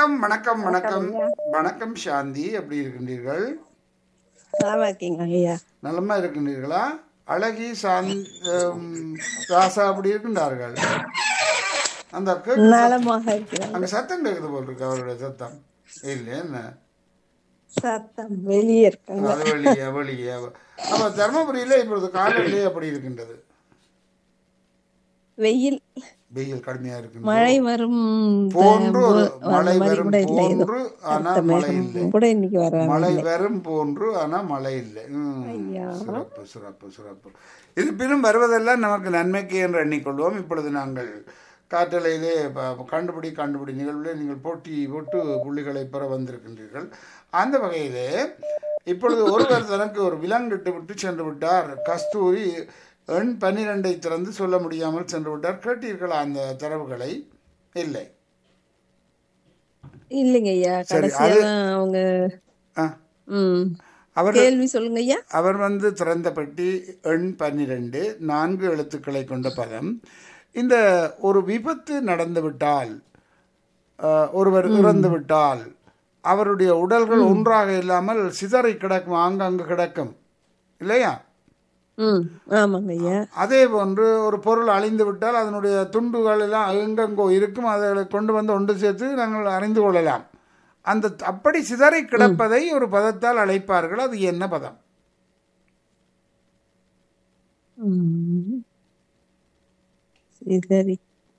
வணக்கம் வணக்கம் வணக்கம் வணக்கம் சாந்தி எப்படி இருக்கின்றீர்கள் நலமா இருக்கீங்க ஐயா நலமா இருக்கின்றீர்களா அழகி சாந்தி ராசா அப்படி இருக்கின்றார்கள் அந்த கேக்கு நலமாக இருக்கிறாங்க அங்க சத்தம் கேக்குது போல் இருக்கு அவருடைய சத்தம் இல்ல என்ன சத்தம் வெளியே இருக்காங்க அது வெளியே வெளியே அப்ப தர்மபுரியில இப்பொழுது காலநிலை அப்படி இருக்கின்றது வெயில் வெயில் கடுமையா இருக்கின்றது மழை வரும் போன்று ஒரு அந்த மழை மாதிரி வரும் கூட இல்லை ஏதோ போன்று ஆனா அடுத்த மழை மேகம் இல்லை கூட இன்னைக்கு வர மழை வரும் போன்று ஆனா மழை இல்லை ம். ஐயா. சிறப்பு சிறப்பு சிறப்பு இருப்பினும் வருவதெல்லாம் நமக்கு நன்மைக்கு என்று எண்ணிக்கொள்வோம் இப்பொழுது நாங்கள் காற்றலையிலே ப- கண்டுபிடி கண்டுபிடி நிகழ்விலே நீங்கள் போட்டி போட்டு புள்ளிகளை பெற வந்திருக்கின்றீர்கள் அந்த வகையிலே இப்பொழுது ஒருவர் தனக்கு ஒரு விலங்கிட்டு விட்டு சென்று விட்டார் கஸ்தூரி எண் பன்னிரெண்டை திறந்து சொல்ல முடியாமல் சென்று விட்டார் கேட்டீர்களா அந்த தரவுகளை இல்லை இல்லைங்க ஐயா சரி, கடைசியா அது- தான் அவங்க ஆ ம் அவர் கேள்வி சொல்லுங்க ஐயா அவர் வந்து திறந்த பெட்டி எண் பன்னிரண்டு நான்கு எழுத்துக்களை கொண்ட பதம் இந்த ஒரு விபத்து நடந்துவிட்டால் அஹ், ஒருவர் இறந்து விட்டால் அவருடைய உடல்கள் ஒன்றாக இல்லாமல் சிதறி கிடக்கும் ஆங்காங்கு கிடக்கும் இல்லையா ம் ஆமாங்க ஐயா அதே போன்று ஒரு பொருள் அழிந்து விட்டால் அதனுடைய துண்டுகள் எல்லாம் எங்கெங்கோ இருக்கும் அதை கொண்டு வந்து ஒன்று சேர்த்து நாங்கள் அறிந்து கொள்ளலாம் அந்த அப்படி சிதறி கிடப்பதை ஒரு பதத்தால் அழைப்பார்கள் அது என்ன பதம் ம். சரி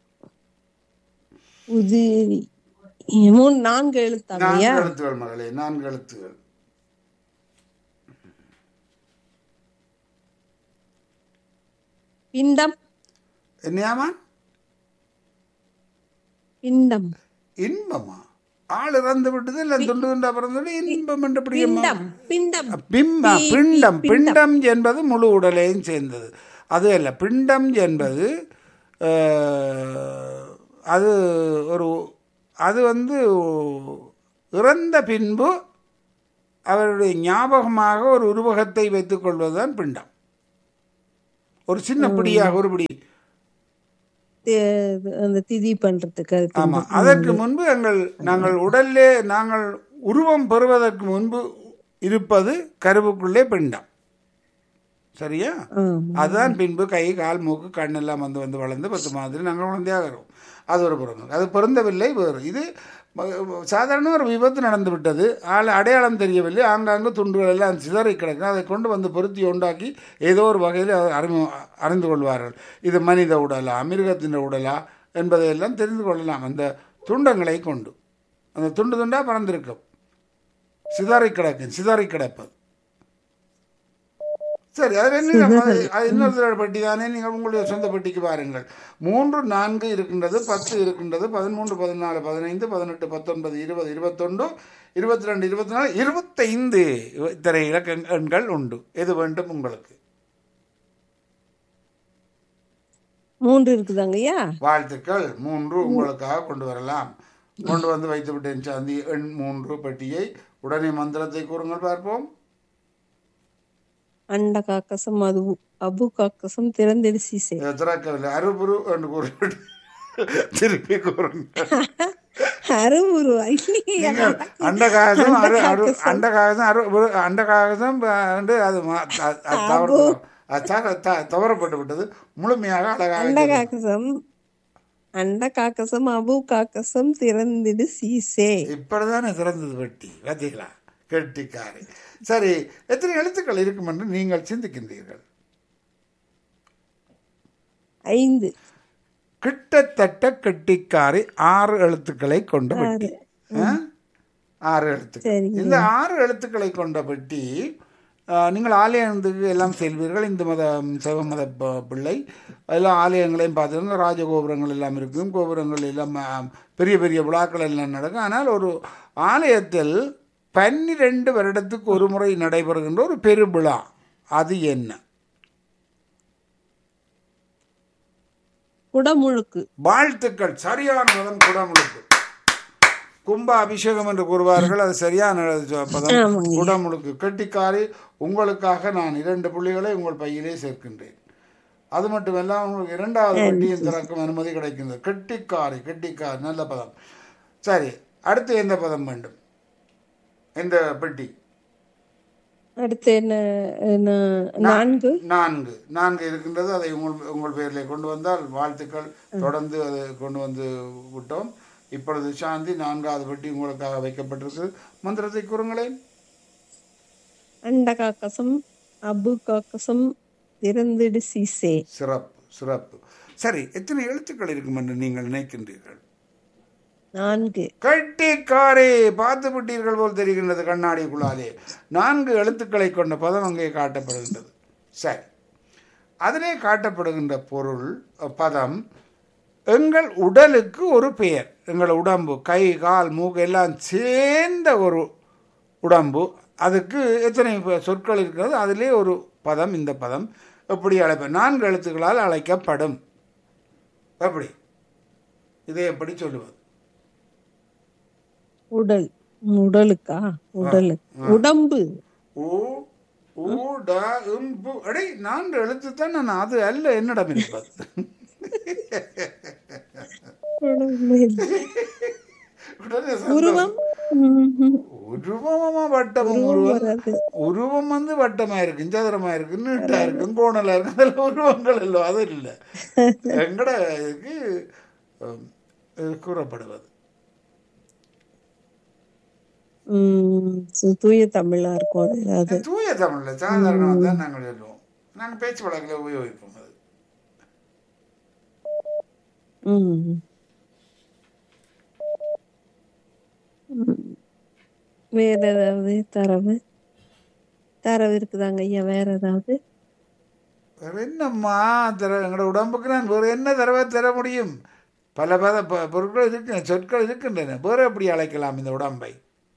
உதிரி மூணு நான்கு எழுத்தாங்க நான்கு ஐயா எழுத்துகள் மகளே நான்கு எழுத்துகள் பிண்டம் என்னையாமா பிண்டம் இன்பமா ஆள் இறந்து விட்டது இல்லை துண்டு துண்டா பிறந்தது இன்பம் என்று பிடிக்குமா பிண்டம் பிண்டம் பிம்ப பிண்டம் பிண்டம் என்பது முழு உடலையும் சேர்ந்தது அது அல்ல பிண்டம் என்பது அஹ், அது ஒரு அது வந்து இறந்த பின்பு அவருடைய ஞாபகமாக ஒரு உருவகத்தை வைத்துக் கொள்வதுதான் பிண்டம் ஒரு சின்ன பிடியாக ஒரு பிடி தே- அந்த திதி பண்றதுக்கு அது ஆமா பிண்டம். அதற்கு முன்பு எங்கள் நாங்கள் உடல்லே நாங்கள் உருவம் பெறுவதற்கு முன்பு இருப்பது கருவுக்குள்ளே பிண்டம் சரியா ஆமா. அதுதான் பின்பு கை கால் மூக்கு கண்ணெல்லாம் வந்து வந்து வளர்ந்து பத்து மாதிரி நாங்கள் குழந்தையாகிறோம் அது ஒரு புறம் அது பொருந்தவில்லை வேறு இது ம- சாதாரண ஒரு விபத்து நடந்து விட்டது ஆள் அடையாளம் தெரியவில்லை ஆங்காங்கு துண்டுகள் எல்லாம் சிதறி கிடக்கும் அதை கொண்டு வந்து பொருத்தி உண்டாக்கி ஏதோ ஒரு வகையில் அதை அறிமு அறிந்து கொள்வார்கள் இது மனித உடலா மிருகத்தின் உடலா என்பதையெல்லாம் தெரிந்து கொள்ளலாம் அந்த துண்டங்களை கொண்டு அந்த துண்டு துண்டாக பறந்திருக்கும் சிதறி கிடக்கும் சிதறி கிடப்பது சரி அது என்ன அது- அது இன்னொரு பெட்டி தானே நீங்கள் உங்களுடைய சொந்த பெட்டிக்கு பாருங்கள் மூன்று நான்கு இருக்கின்றது பத்து இருக்கின்றது பதிமூன்று பதினாலு பதினைந்து பதினெட்டு பத்தொன்பது இருபது இருபத்தொன்று இருபத்தி ரெண்டு இருபத்தி நாலு இருபத்தைந்து இத்தனை இலக்க எண்கள் உண்டு எது வேண்டும் உங்களுக்கு மூன்று இருக்குதாங்க ஐயா வாழ்த்துக்கள் மூன்று உங்களுக்காக கொண்டு வரலாம் கொண்டு வந்து வைத்து விட்டேன் சாந்தி எண் மூன்று பெட்டியை உடனே மந்திரத்தை கூறுங்கள் பார்ப்போம் அண்ட காக்கசம் அது அபு காக்கசம் திறந்திடு சீசே இதை திறக்கவில்லை அருபுரு என்று கூறிவிட்டு திருப்பி கூறுங்க அருவுரு இல்லையா அண்டகாசம் அரு அரு அண்டகாசம் அரு ஒரு- அண்டகாசம் வந்து அது ம- அ- அது தவறு அது த- த- தவறப்பட்டு விட்டது முழுமையாக அழகாக அண்ட காக்கசம் அண்ட காக்கசம் அபு காக்கசம் திறந்திடு சீசே இப்படிதானே திறந்தது வெட்டி பார்த்தீங்களா கெட்டிக்காரி சரி எத்தனை எழுத்துக்கள் இருக்கும் என்று நீங்கள் சிந்திக்கின்றீர்கள் ஐந்து கிட்டத்தட்ட கெட்டிக்காரி ஆறு எழுத்துக்களை கொண்ட பெட்டி ஆ? ஆறு எழுத்துக்கள் சரிங்க. இந்த ஆறு எழுத்துக்களை கொண்ட பெட்டி ஆ, நீங்கள் ஆலயத்துக்கு எல்லாம் செல்வீர்கள் இந்து மத சைவ மத ப- பிள்ளை எல்லாம் ஆலயங்களையும் பார்த்துருங்க ராஜகோபுரங்கள் எல்லாம் இருக்கும் கோபுரங்கள் எல்லாம் ஆ, பெரிய பெரிய விழாக்கள் எல்லாம் நடக்கும் ஆனால் ஒரு ஆலயத்தில் பன்னிரெண்டு வருடத்துக்கு ஒரு முறை நடைபெறுகின்ற ஒரு பெருவிழா அது என்ன குடமுழுக்கு வாழ்த்துக்கள் சரியான பதம் குடமுழுக்கு கும்ப அபிஷேகம் என்று கூறுவார்கள் அது சரியான பதம் ஆமாங்க. குடமுழுக்கு கெட்டிக்காரி உங்களுக்காக நான் இரண்டு புள்ளிகளை உங்கள் பையிலே சேர்க்கின்றேன் அது மட்டுமல்ல உங்களுக்கு இரண்டாவது வட்டியும் திறக்கும் அனுமதி கிடைக்கின்றது கெட்டிக்காரி கெட்டிக்காரி நல்ல பதம் சரி அடுத்து எந்த பதம் வேண்டும் எந்த பெட்டி அடுத்து என்ன என்ன நான்கு நான்கு நான்கு இருக்கின்றது அதை உங்கள் உங்கள் பெயரிலே கொண்டு வந்தால் வாழ்த்துக்கள் தொடர்ந்து அதை கொண்டு வந்து விட்டோம் இப்பொழுது சாந்தி நான்காவது பெட்டி உங்களுக்காக வைக்கப்பட்டிருக்கு மந்திரத்தை கூறுங்களேன் அண்ட காக்கசம் அபு காக்கசம் திறந்திடு சீசே சிறப்பு சிறப்பு சரி எத்தனை எழுத்துக்கள் இருக்கும் என்று நீங்கள் நினைக்கின்றீர்கள் நான்கு கட்டிக்காரே பார்த்து விட்டீர்கள் போல் தெரிகின்றது கண்ணாடிக்குள்ளாலே நான்கு எழுத்துக்களை கொண்ட பதம் அங்கே காட்டப்படுகின்றது சரி அதிலே காட்டப்படுகின்ற பொருள் அஹ், பதம் எங்கள் உடலுக்கு ஒரு பெயர் எங்கள் உடம்பு கை கால் மூக்கு எல்லாம் சேர்ந்த ஒரு உடம்பு அதுக்கு எத்தனை ப- சொற்கள் இருக்கிறது அதிலே ஒரு பதம் இந்த பதம் எப்படி அழைப்ப நான்கு எழுத்துக்களால் அழைக்கப்படும் எப்படி இதை எப்படி சொல்லுவது உடல் உடலுக்கா உடலு உடம்பு ஊ ஊ ட இம் பு அடே நான்கு எழுத்து தான் நான் அது அல்ல என்னிடம் இருப்பது உடம்பு. உடனே சந்தோஷம். உருவம் ம்ஹும். உருவமா வட்டமும் உருவம் உருவம் வராது உருவம் வந்து வட்டமா இருக்கு சதுரமா இருக்கு நீட்டா இருக்கு கோணலா இருக்கு அதில் உருவங்கள் இல்லை அது இல்லை எங்கட இதுக்கு உம், இது கூறப்படுவது உம் சு- தூய தமிழா இருக்கும் அது அது தூய தமிழ்ல சாதாரணமாக தான் நாங்கள் சொல்லுவோம் நாங்கள் பேச்சு வழக்கில் உபயோகிப்போம் அது உம் உம். வேற ஏதாவது தரவு தரவு இருக்குதாங்க ஐயா வேற ஏதாவது வேற என்னம்மா தர எங்களோட உடம்புக்கு நான் வேறு என்ன தடவை தர முடியும் பல பத ப- பொருட்கள் இருக்கு சொற்கள் இருக்கின்றன வேறு எப்படி அழைக்கலாம் இந்த உடம்பை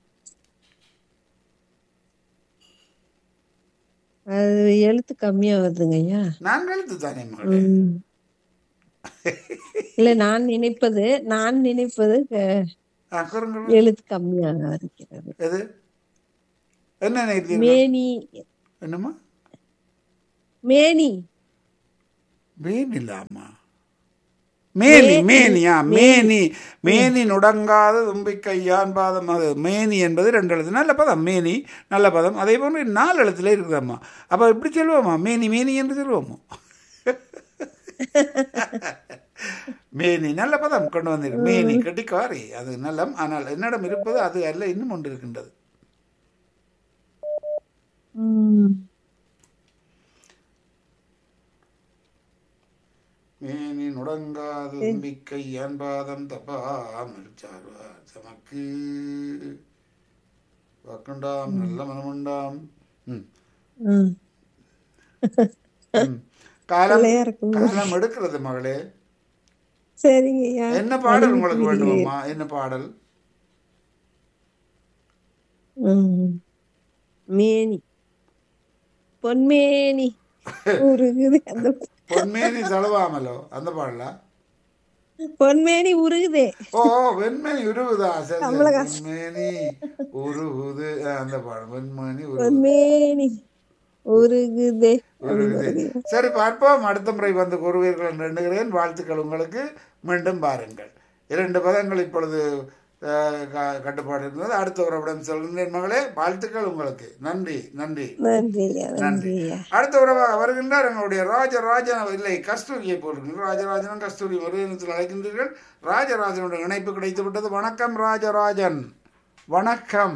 அது எழுத்து கம்மியா வருதுங்க ஐயா நான் எழுத்து தானே மகளே உம். இல்ல நான் நினைப்பது நான் நினைப்பது அஹ், ஆ, கூறுங்கள். எழுத்து கம்மியாக இருக்கிறது எது என்ன நினைத்தீர்கள் மேனி என்னம்மா மேனி மேன் இல்லாமா மேனி மேனியா மேனி மேனி நுடங்காத தும்பிக்கையான் பாதம் அது மேனி என்பது ரெண்டு எழுத்து நல்ல பதம் மேனி நல்ல பதம் அதே போன்று நாலு எழுத்துல இருக்குதாம்மா அப்போ இப்படி சொல்லுவோமா மேனி மேனி என்று சொல்லுவோமோ மேனி நல்ல பதம் கொண்டு வந்தீர்கள் மேனி கட்டிக்காரி அது நல்லம் ஆனால் என்னிடம் இருப்பது அது அல்ல இன்னும் ஒன்று இருக்கின்றது உம். மேனி நுடங்காது தும்பிக்கை அன்பாதம் தப்பாமல் சார்வார் தமக்கு வாக்குண்டாம் நல்ல மனமுண்டாம் ம், உம். ம். காலம் பிள்ளையா இருக்கும் காலம் எடுக்கிறது மகளே சரிங்க ஐயா என்ன பாடல் உங்களுக்கு வேண்டுமம்மா என்ன பாடல் உம். மேனி பொன்மேனி உருகுது அந்த பொன்மேனி தழுவாமலோ அந்த பாடலா பொன்மேனி உருகுதே ஓ வெண்மேனி உருகுதா சரி சரி வெண்மேனி உருகுது ஆ, அந்த பாடல் வெண்மேனி உருகுது பொன்மேனி உருகுதே உருகுது சரி பார்ப்போம் அடுத்த முறை வந்து கூறுவீர்கள் என்று எண்ணுகிறேன் வாழ்த்துக்கள் உங்களுக்கு மீண்டும் பாருங்கள் இரண்டு பதங்கள் இப்பொழுது அஹ், க- கட்டுப்பாடு இருந்தது அடுத்த உறவிடம் சொல்கின்றேன் மகளே வாழ்த்துக்கள் உங்களுக்கு நன்றி நன்றி நன்றி ஐயா நன்றி ஐயா அடுத்த உறவாக வருகின்றார் எங்களுடைய ராஜராஜன் இல்லை கஸ்தூரியை போடுகின்றனர் ராஜராஜனும் கஸ்தூரி ஒரே நேரத்தில் அழைக்கின்றீர்கள் ராஜராஜனுடைய இணைப்பு கிடைத்து விட்டது வணக்கம் ராஜராஜன் வணக்கம்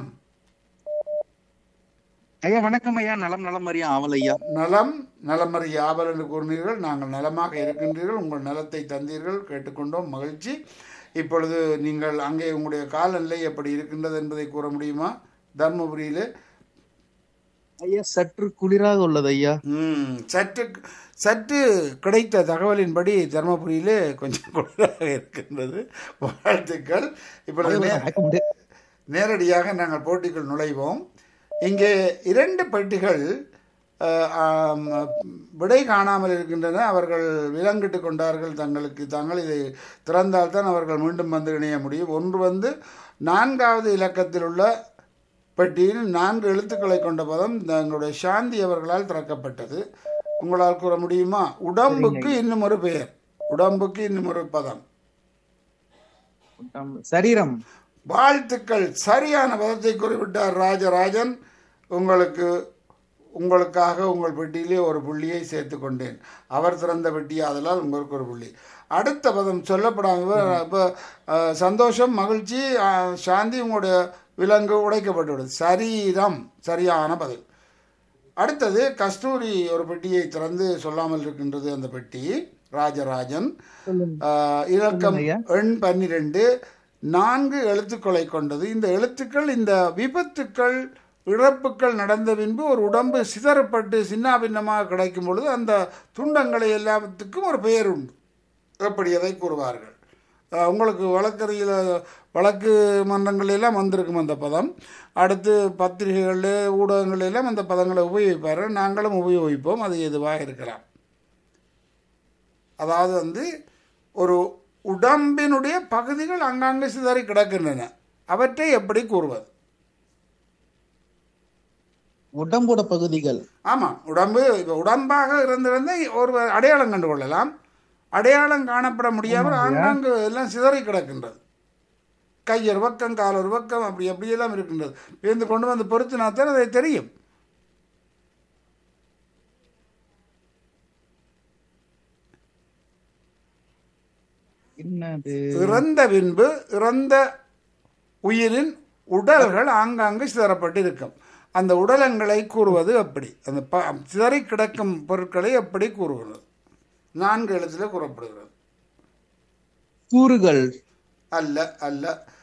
ஐயா வணக்கம் ஐயா நலம் நலம் அறியா ஆவல் ஐயா நலம் நலமறி யாவல் என்று கூறினீர்கள் நாங்கள் நலமாக இருக்கின்றீர்கள் உங்கள் நலத்தை தந்தீர்கள் கேட்டுக்கொண்டோம் மகிழ்ச்சி இப்பொழுது நீங்கள் அங்கே உங்களுடைய காலநிலை எப்படி இருக்கின்றது என்பதை கூற முடியுமா தர்மபுரியிலே ஐயா சற்று குளிராக உள்ளது ஐயா ம், சற்று சற்று கிடைத்த தகவலின்படி தர்மபுரியிலே கொஞ்சம் குளிராக இருக்கின்றது வாழ்த்துக்கள் இப்பொழுது நே- அடக்க முடியாது. நேரடியாக நாங்கள் போட்டிக்குள் நுழைவோம் இங்கே இரண்டு பெட்டிகள் அஹ், ஆம், விடை காணாமல் இருக்கின்றன அவர்கள் விலங்கிட்டு கொண்டார்கள் தங்களுக்கு தாங்கள் இதை திறந்தால்தான் அவர்கள் மீண்டும் வந்து இணைய முடியும் ஒன்று வந்து நான்காவது இலக்கத்தில் உள்ள பெட்டியில் நான்கு எழுத்துக்களை கொண்ட பதம் எங்களுடைய சாந்தி அவர்களால் திறக்கப்பட்டது உங்களால் கூற முடியுமா உடம்புக்கு இன்னும் ஒரு பெயர் உடம்புக்கு இன்னும் ஒரு பதம் உட்டம். சரீரம் வாழ்த்துக்கள் சரியான பதத்தை குறிப்பிட்டார் ராஜராஜன் உங்களுக்கு உங்களுக்காக உங்கள் பெட்டியிலே ஒரு புள்ளியை சேர்த்து கொண்டேன் அவர் திறந்த பெட்டி அதனால் உங்களுக்கு ஒரு புள்ளி அடுத்த பதம் சொல்லப்படாமல் இப்போ சந்தோஷம் மகிழ்ச்சி அஹ், சாந்தி உங்களுடைய விலங்கு உடைக்கப்பட்டுவிடுது சரீரம் சரியான பதில் அடுத்தது கஸ்தூரி ஒரு பெட்டியை திறந்து சொல்லாமல் இருக்கின்றது அந்த பெட்டி ராஜராஜன் ஆஹ், இலக்கம் ஐயா. எண் பன்னிரெண்டு நான்கு எழுத்துக்களை கொண்டது இந்த எழுத்துக்கள் இந்த விபத்துக்கள் இழப்புக்கள் நடந்த பின்பு ஒரு உடம்பு சிதறப்பட்டு சின்னாபின்னமாக கிடைக்கும் பொழுது அந்த துண்டங்களை எல்லாத்துக்கும் ஒரு பெயர் உண்டு எப்படி அதை கூறுவார்கள் அஹ் உங்களுக்கு வழக்கறியில் வழக்கு மன்றங்கள் எல்லாம் வந்திருக்கும் அந்த பதம் அடுத்து பத்திரிகைகள் ஊடகங்கள் எல்லாம் அந்த பதங்களை உபயோகிப்பார்கள் நாங்களும் உபயோகிப்போம் அது எதுவாக இருக்கலாம் அதாவது வந்து ஒரு உடம்பினுடைய பகுதிகள் அங்கங்கே சிதறி கிடக்கின்றன அவற்றை எப்படி கூறுவது உடம்போட பகுதிகள் ஆமாம் உடம்பு இப்போ உடம்பாக இருந்திருந்த ஒரு அடையாளம் கண்டு கொள்ளலாம் அடையாளம் காணப்பட முடியாமல் ஆங்காங்கு எல்லாம் சிதறி கிடக்கின்றது கை ஒரு பக்கம் கால் ஒரு பக்கம் அப்படி அப்படியெல்லாம் இருக்கின்றது பேருந்து கொண்டு வந்து பொருத்தினாத்தான் அதை தெரியும் என்னது இறந்த பின்பு இறந்த உயிரின் உடல்கள் ஆங்காங்கு சிதறப்பட்டு இருக்கும் அந்த உடலங்களை கூறுவது அப்படி அந்த ப சிதறி கிடக்கும் பொருட்களை எப்படி கூறுகிறது நான்கு எழுத்தில் கூறப்படுகிறது கூறுகள் அல்ல அல்ல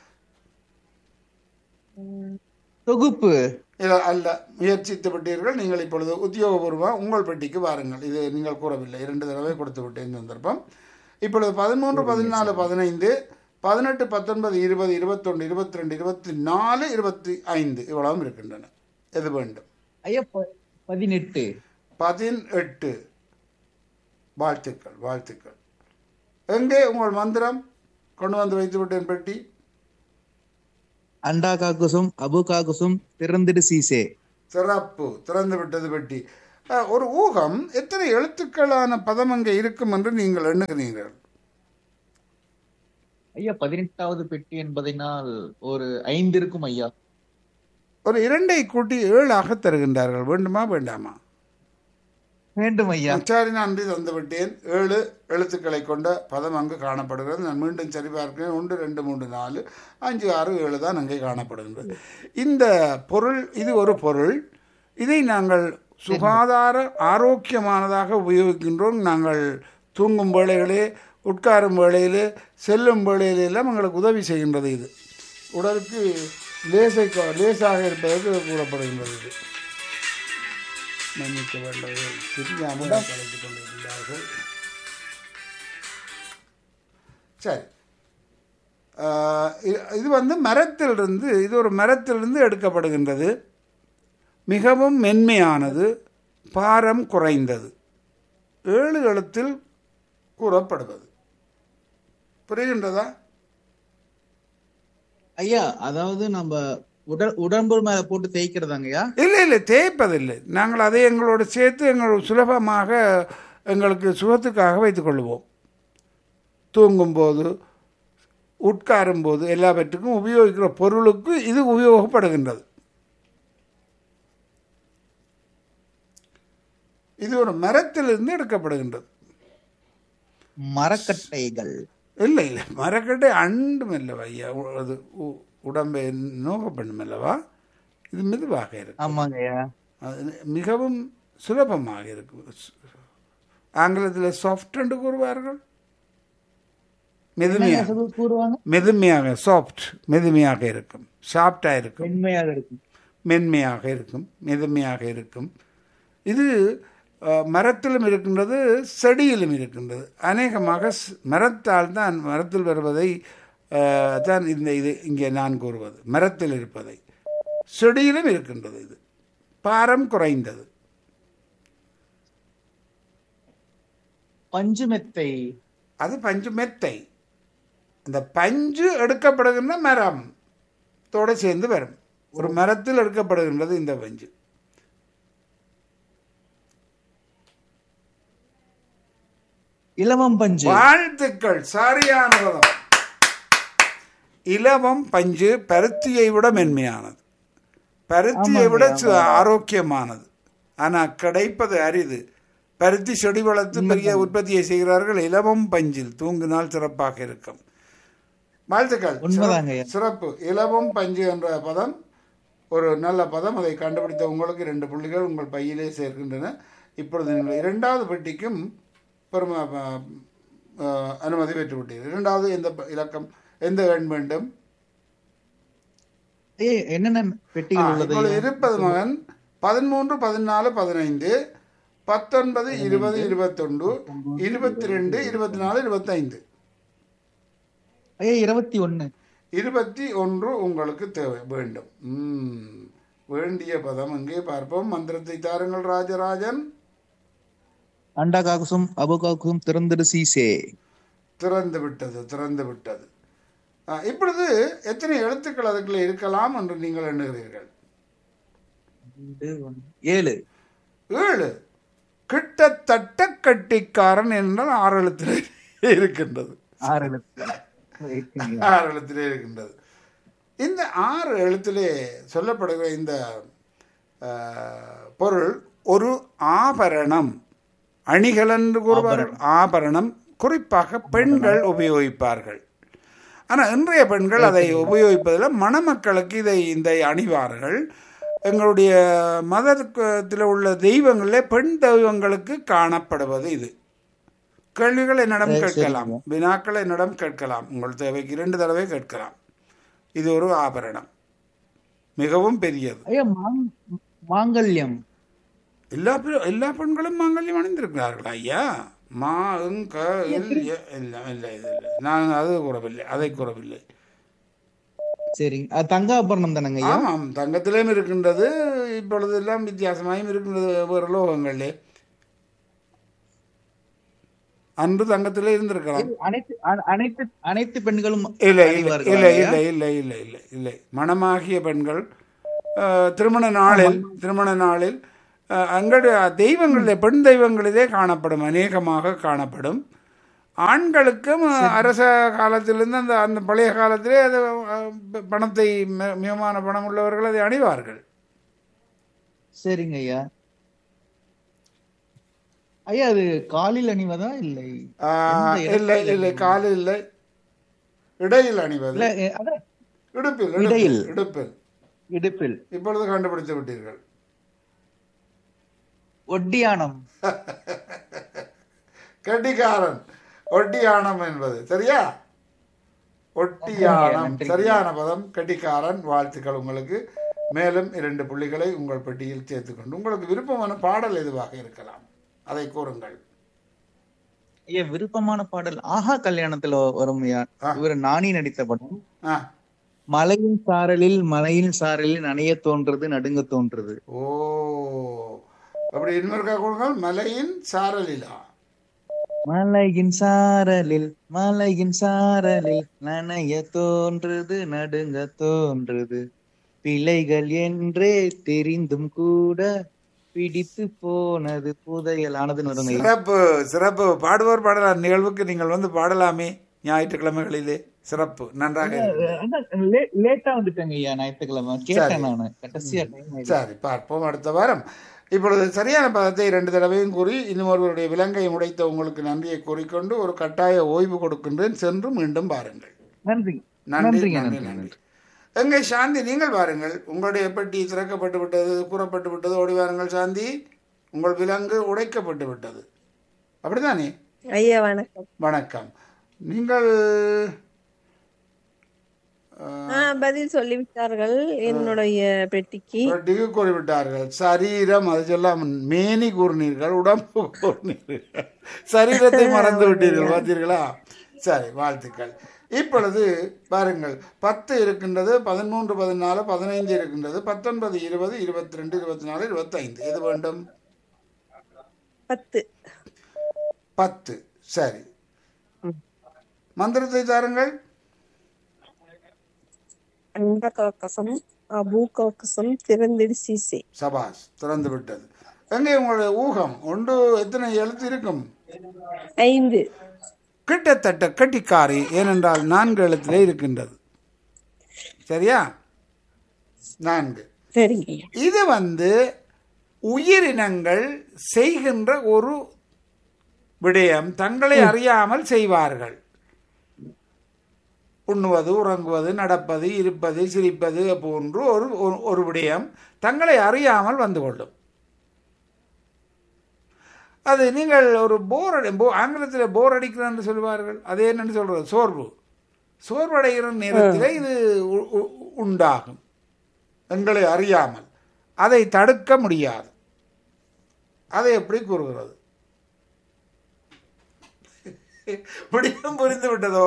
தொகுப்பு இல்ல அல்ல முயற்சித்து விட்டீர்கள் நீங்கள் இப்பொழுது உத்தியோகபூர்வமாக உங்கள் பெட்டிக்கு வாருங்கள் இது நீங்கள் கூறவில்லை இரண்டு தடவை கொடுத்து விட்டேன் சந்தர்ப்பம் இப்பொழுது பதிமூன்று பதினாலு பதினைந்து பதினெட்டு பத்தொன்பது இருபது இருபத்தொன்று இருபத்தி ரெண்டு இருபத்தி நாலு இருபத்தி ஐந்து இவ்வளவும் இருக்கின்றன எது வேண்டும் ஐயா ப- பதினெட்டு பதினெட்டு வாழ்த்துக்கள் வாழ்த்துக்கள் எங்கே உங்கள் மந்திரம் கொண்டு வந்து வைத்து விட்டேன் பெட்டி அண்டா காக்குசும் அபு காக்குசும் திறந்திடு சீசே சிறப்பு திறந்து விட்டது பெட்டி அஹ், ஒரு ஊகம் எத்தனை எழுத்துக்களான பதம் அங்கே இருக்கும் என்று நீங்கள் எண்ணுகிறீர்கள் ஐயா பதினெட்டாவது பெட்டி என்பதனால் ஒரு ஐந்து இருக்கும் ஐயா ஒரு இரண்டை கூட்டி ஏழாக தருகின்றார்கள் வேண்டுமா வேண்டாமா வேண்டும் ஐயா சரி நன்றி தந்து விட்டேன் ஏழு எழுத்துக்களை கொண்ட பதம் அங்கு காணப்படுகிறது நான் மீண்டும் சரி பார்க்கிறேன் ஒன்று ரெண்டு மூன்று நாலு அஞ்சு ஆறு ஏழு தான் அங்கே காணப்படுகின்றது இந்த பொருள் இது ஒரு பொருள் இதை நாங்கள் சுகாதார ஆரோக்கியமானதாக உபயோகிக்கின்றோம் நாங்கள் தூங்கும் வேளைகளே உட்காரும் வேளையிலே செல்லும் வேளையிலே எல்லாம் எங்களுக்கு உதவி செய்கின்றது இது உடலுக்கு லேசை லேசாக இருப்பதற்கு கூறப்படுகின்றது இது மன்னிக்க வேண்டும் தெரியாமல் கலைத்துக் கொண்டிருக்கிறார்கள் சரி ஆஹ் இ- இது வந்து மரத்திலிருந்து இது ஒரு மரத்திலிருந்து எடுக்கப்படுகின்றது மிகவும் மென்மையானது பாரம் குறைந்தது ஏழு எழுத்தில் கூறப்படுவது புரிகின்றதா ஐயா அதாவது நம்ம உடல் உடம்பு மேல போட்டு தேய்க்கிறதாங்கய்யா இல்லை இல்லை தேய்ப்பதில்லை நாங்கள் அதை எங்களோடு சேர்த்து எங்கள் சுலபமாக எங்களுக்கு சுகத்துக்காக வைத்துக்கொள்வோம் தூங்கும்போது உட்காரும்போது எல்லாவற்றுக்கும் உபயோகிக்கிற பொருளுக்கு இது உபயோகப்படுகின்றது இது ஒரு மரத்திலிருந்து எடுக்கப்படுகின்றது மரக்கட்டைகள் இல்லை இல்லை மரக்கட்டை அண்டும் அல்லவா ஐயா உ- அது உ- உடம்பை நோக பண்ணும் அல்லவா இது மெதுவாக இருக்கு ஆமாங்க ஐயா அது மிகவும் சுலபமாக இருக்கும் ஆங்கிலத்தில் சாஃப்ட் என்று கூறுவார்கள் மெதுமையாக கூறுவாங்க மெதுமையாக சாஃப்ட் மெதுமையாக இருக்கும் சாஃப்டாக இருக்கும் மென்மையாக இருக்கும் மென்மையாக இருக்கும் மெதுமையாக இருக்கும் இது அஹ், மரத்திலும் இருக்கின்றது செடியிலும் இருக்கின்றது அநேகமாக ஸ்- மரத்தால் தான் மரத்தில் வருவதை அஹ், தான் இந்த இது இங்கே நான் கூறுவது மரத்தில் இருப்பதை செடியிலும் இருக்கின்றது இது பாரம் குறைந்தது பஞ்சு மெத்தை அது பஞ்சு மெத்தை இந்த பஞ்சு எடுக்கப்படுகின்ற மரம் தோட சேர்ந்து வரும் ஒரு மரத்தில் எடுக்கப்படுகின்றது இந்த பஞ்சு இலவம் பஞ்சு வாழ்த்துக்கள் சரியான பதம் இலவம் பஞ்சு பருத்தியை விட மென்மையானது பருத்தியை விட சு- ஆரோக்கியமானது ஆனால் கிடைப்பது அரிது பருத்தி செடி வளர்த்து பெரிய உற்பத்தியை செய்கிறார்கள் இலவம் பஞ்சில் தூங்கினால் சிறப்பாக இருக்கும் வாழ்த்துக்கள் உண்மைதாங்க ஐயா. சிறப்பு இலவம் பஞ்சு என்ற பதம் ஒரு நல்ல பதம் அதை கண்டுபிடித்த உங்களுக்கு ரெண்டு புள்ளிகள் உங்கள் பையிலே சேர்க்கின்றன இப்பொழுது நீங்கள் இரண்டாவது பெட்டிக்கும் பெரும ப- அஹ், அனுமதி பெற்றுவிட்டீர்கள் இரண்டாவது எந்த ப- இலக்கம் எந்த எண் வேண்டும் ஐயா என்னென்ன ஆ, பெட்டிகள் உள்ளது இப்பொழுது ஐயா? இருப்பது மகன் பதிமூன்று பதினாலு பதினைந்து பத்தொன்பது இருபது இருபத்தொன்று இருபத்தி ரெண்டு இருபத்தி நாலு இருபத்தைந்து ஐயா இருபத்தி ஒண்ணு இருபத்தி ஒன்று உங்களுக்கு தேவை வேண்டும் ம், வேண்டிய பதம் எங்கே பார்ப்போம் மந்திரத்தை தாருங்கள் ராஜராஜன் அண்டா காக்குசும் அபு காக்குசும் திறந்திரு சீசே திறந்து விட்டது திறந்து விட்டது ஆ, இப்பொழுது எத்தனை எழுத்துக்கள் அதுக்குள்ள இருக்கலாம் என்று நீங்கள் எண்ணுகிறீர்கள் ரெண்டு, ஒண்ணு. ஏழு ஏழு கிட்டத்தட்ட கட்டிக்காரன் என்றால் ஆறு எழுத்திலே இருக்கின்றது ஆறு எழுத்து இருக்குங்க. ஆறு எழுத்திலே இருக்கின்றது இந்த ஆறு எழுத்திலே சொல்லப்படுகிற இந்த ஆஹ், பொருள் ஒரு ஆபரணம் அணிகள் என்று கூறுவார்கள் ஆபரணம் குறிப்பாக பெண்கள் உபயோகிப்பார்கள் ஆனால் இன்றைய பெண்கள் அதை உபயோகிப்பதில் மணமக்களுக்கு இதை இந்த அணிவார்கள் எங்களுடைய மதத்தில் உள்ள தெய்வங்களிலே பெண் தெய்வங்களுக்கு காணப்படுவது இது கேள்விகள் என்னிடம் கேட்கலாம் வினாக்கள் என்னிடம் கேட்கலாம் உங்கள் தேவைக்கு இரண்டு தடவை கேட்கலாம் இது ஒரு ஆபரணம் மிகவும் பெரியது ஐயா மாங்- மாங்கல்யம் எல்லா பெ- எல்லா பெண்களும் மாங்கல்யம் அணிந்திருக்கிறார்கள் ஐயா மா க இல், எ- இல்லை இல்லை இது இல்லை நான் அது கூறவில்லை அதை கூறவில்லை சரிங்க அது தங்காபரணம் தானங்க ஐயா ஆமாம் தங்கத்திலேயும் இருக்கின்றது இப்பொழுது எல்லாம் வித்தியாசமாயும் இருக்கின்றது வேறு லோகங்களே அன்று தங்கத்திலே இருந்திருக்கலாம் அனைத்து அ- அனைத்து அனைத்து பெண்களும் இல்லை இல்லை அணிவார்களா இல்லை ஐயா? இல்லை இல்லை இல்லை இல்லை இல்லை மணமாகிய பெண்கள் அஹ், திருமண நாளில் திருமண நாளில் அஹ், அங்களுடைய தெய்வங்களிலே பெண் தெய்வங்களிலே காணப்படும் அநேகமாக காணப்படும் ஆண்களுக்கும் அஹ், அரச காலத்திலிருந்து அந்த அந்த பழைய காலத்திலே அது அஹ், ப- பணத்தை மி- மிகமான பணம் உள்ளவர்கள் அதை அணிவார்கள் சரிங்க ஐயா ஐயா அது காலில் அணிவதா இல்லை ஆஹ், எந்த இல்லை இடத்தில் இல்லை காலில் இல்லை இடையில் அணிவது இல்ல எ- அதான் இடுப்பில் இடையில். இடுப்பில் இடுப்பில் இடுப்பில் இப்பொழுது கண்டுபிடித்து விட்டீர்கள் ஒட்டியானம் கெட்டிக்காரன் ஒட்டியானம் என்பது சரியா ஒட்டியானம் நன்றி. சரியான பதம் கெட்டிக்காரன் வாழ்த்துக்கள் உங்களுக்கு மேலும் இரண்டு புள்ளிகளை உங்கள் பெட்டியில் சேர்த்துக்கொண்டு உங்களுக்கு விருப்பமான பாடல் எதுவாக இருக்கலாம் அதை கூறுங்கள் ஐயா விருப்பமான பாடல் ஆஹா கல்யாணத்துல வரும் ஐயா ஆ. இவர் நாணி நடித்த படம் ஆ மலையின் சாரலில் மலையின் சாரலில் நனைய தோன்றது நடுங்க தோன்றது ஓ அப்படி இன்னொருக்கா கொடுங்கள் மலையின் சாரலிலா மலையின் சாரலில் மலையின் சாரலில் நனைய தோன்றுது நடுங்க தோன்றுது பிழைகள் என்றே தெரிந்தும் கூட பிடித்து போனது புதையலானதுன்னு வருங்க ஐயா. சிறப்பு சிறப்பு பாடுவோர் பாடலாம் நிகழ்வுக்கு நீங்கள் வந்து பாடலாமே ஞாயிற்றுக்கிழமைகளிலே சிறப்பு நன்றாக இருக்கு அதான் லே- லேட்டா வந்துட்டேங்க ஐயா ஞாயிற்றுக்கிழமை கேட்டேன் நானு கடைசியா டைம் ஆயிடுச்சு. சரி பார்ப்போம் அடுத்த வாரம் இப்பொழுது சரியான பதத்தை ரெண்டு தடவையும் கூறி இன்னும் ஒருவருடைய விலங்கை உடைத்த உங்களுக்கு நன்றியை கூறிக்கொண்டு ஒரு கட்டாய ஓய்வு கொடுக்கின்றேன் சென்று மீண்டும் பாருங்கள் நன்றி நன்றி நன்றிங்க நன்றி நன்றி நன்றி எங்கே சாந்தி நீங்கள் பாருங்கள் உங்களுடைய பெட்டி திறக்கப்பட்டு விட்டது கூறப்பட்டு விட்டது ஓடி வாருங்கள் சாந்தி உங்கள் விலங்கு உடைக்கப்பட்டு விட்டது அப்படிதானே ஐயா வணக்கம் வணக்கம் நீங்கள் அஹ், ஆ பதில் சொல்லிவிட்டார்கள் என்னுடைய பெட்டிக்கு ரொட்டிக்கு கூறிவிட்டார்கள் சரீரம் அது சொல்லாம மேனி கூறினீர்கள் உடம்பு கூறினீர்கள் சரீரத்தை மறந்து விட்டீர்கள் பார்த்தீர்களா சரி வாழ்த்துக்கள் இப்பொழுது பாருங்கள் பத்து இருக்கின்றது பதிமூன்று பதினாலு பதினைந்து இருக்கின்றது பத்தொன்பது இருபது இருபத்தி ரெண்டு இருபத்தி நாலு இருபத்தைந்து எது வேண்டும் பத்து பத்து சரி மந்திரத்தை தாருங்கள் அண்ட காக்கசம் அபு காக்கசம் திறந்திடு சீசே சபாஸ் திறந்து விட்டது எங்கே உங்களுடைய ஊகம் ஒன்று எத்தனை எழுத்து இருக்கும் ஐந்து கிட்டத்தட்ட கட்டிக்காரி ஏனென்றால் நான்கு எழுத்திலே இருக்கின்றது சரியா நான்கு சரிங்க ஐயா இது வந்து உயிரினங்கள் செய்கின்ற ஒரு விடயம் தங்களை அறியாமல் செய்வார்கள் உண்ணுவது உறங்குவது நடப்பது இருப்பது சிரிப்பது போன்று ஒரு ஒரு- ஒரு விடயம் தங்களை அறியாமல் வந்து கொள்ளும் அது நீங்கள் ஒரு போர் அடி போ ஆங்கிலத்தில் போர் அடிக்கிறேன்னு சொல்லுவார்கள் அது என்னன்னு சொல்றது சோர்வு சோர்வடைகிற நேரத்தில் இது உ- உ- உண்டாகும் எங்களை அறியாமல் அதை தடுக்க முடியாது அதை எப்படி கூறுகிறது முடியும் புரிந்து விட்டதோ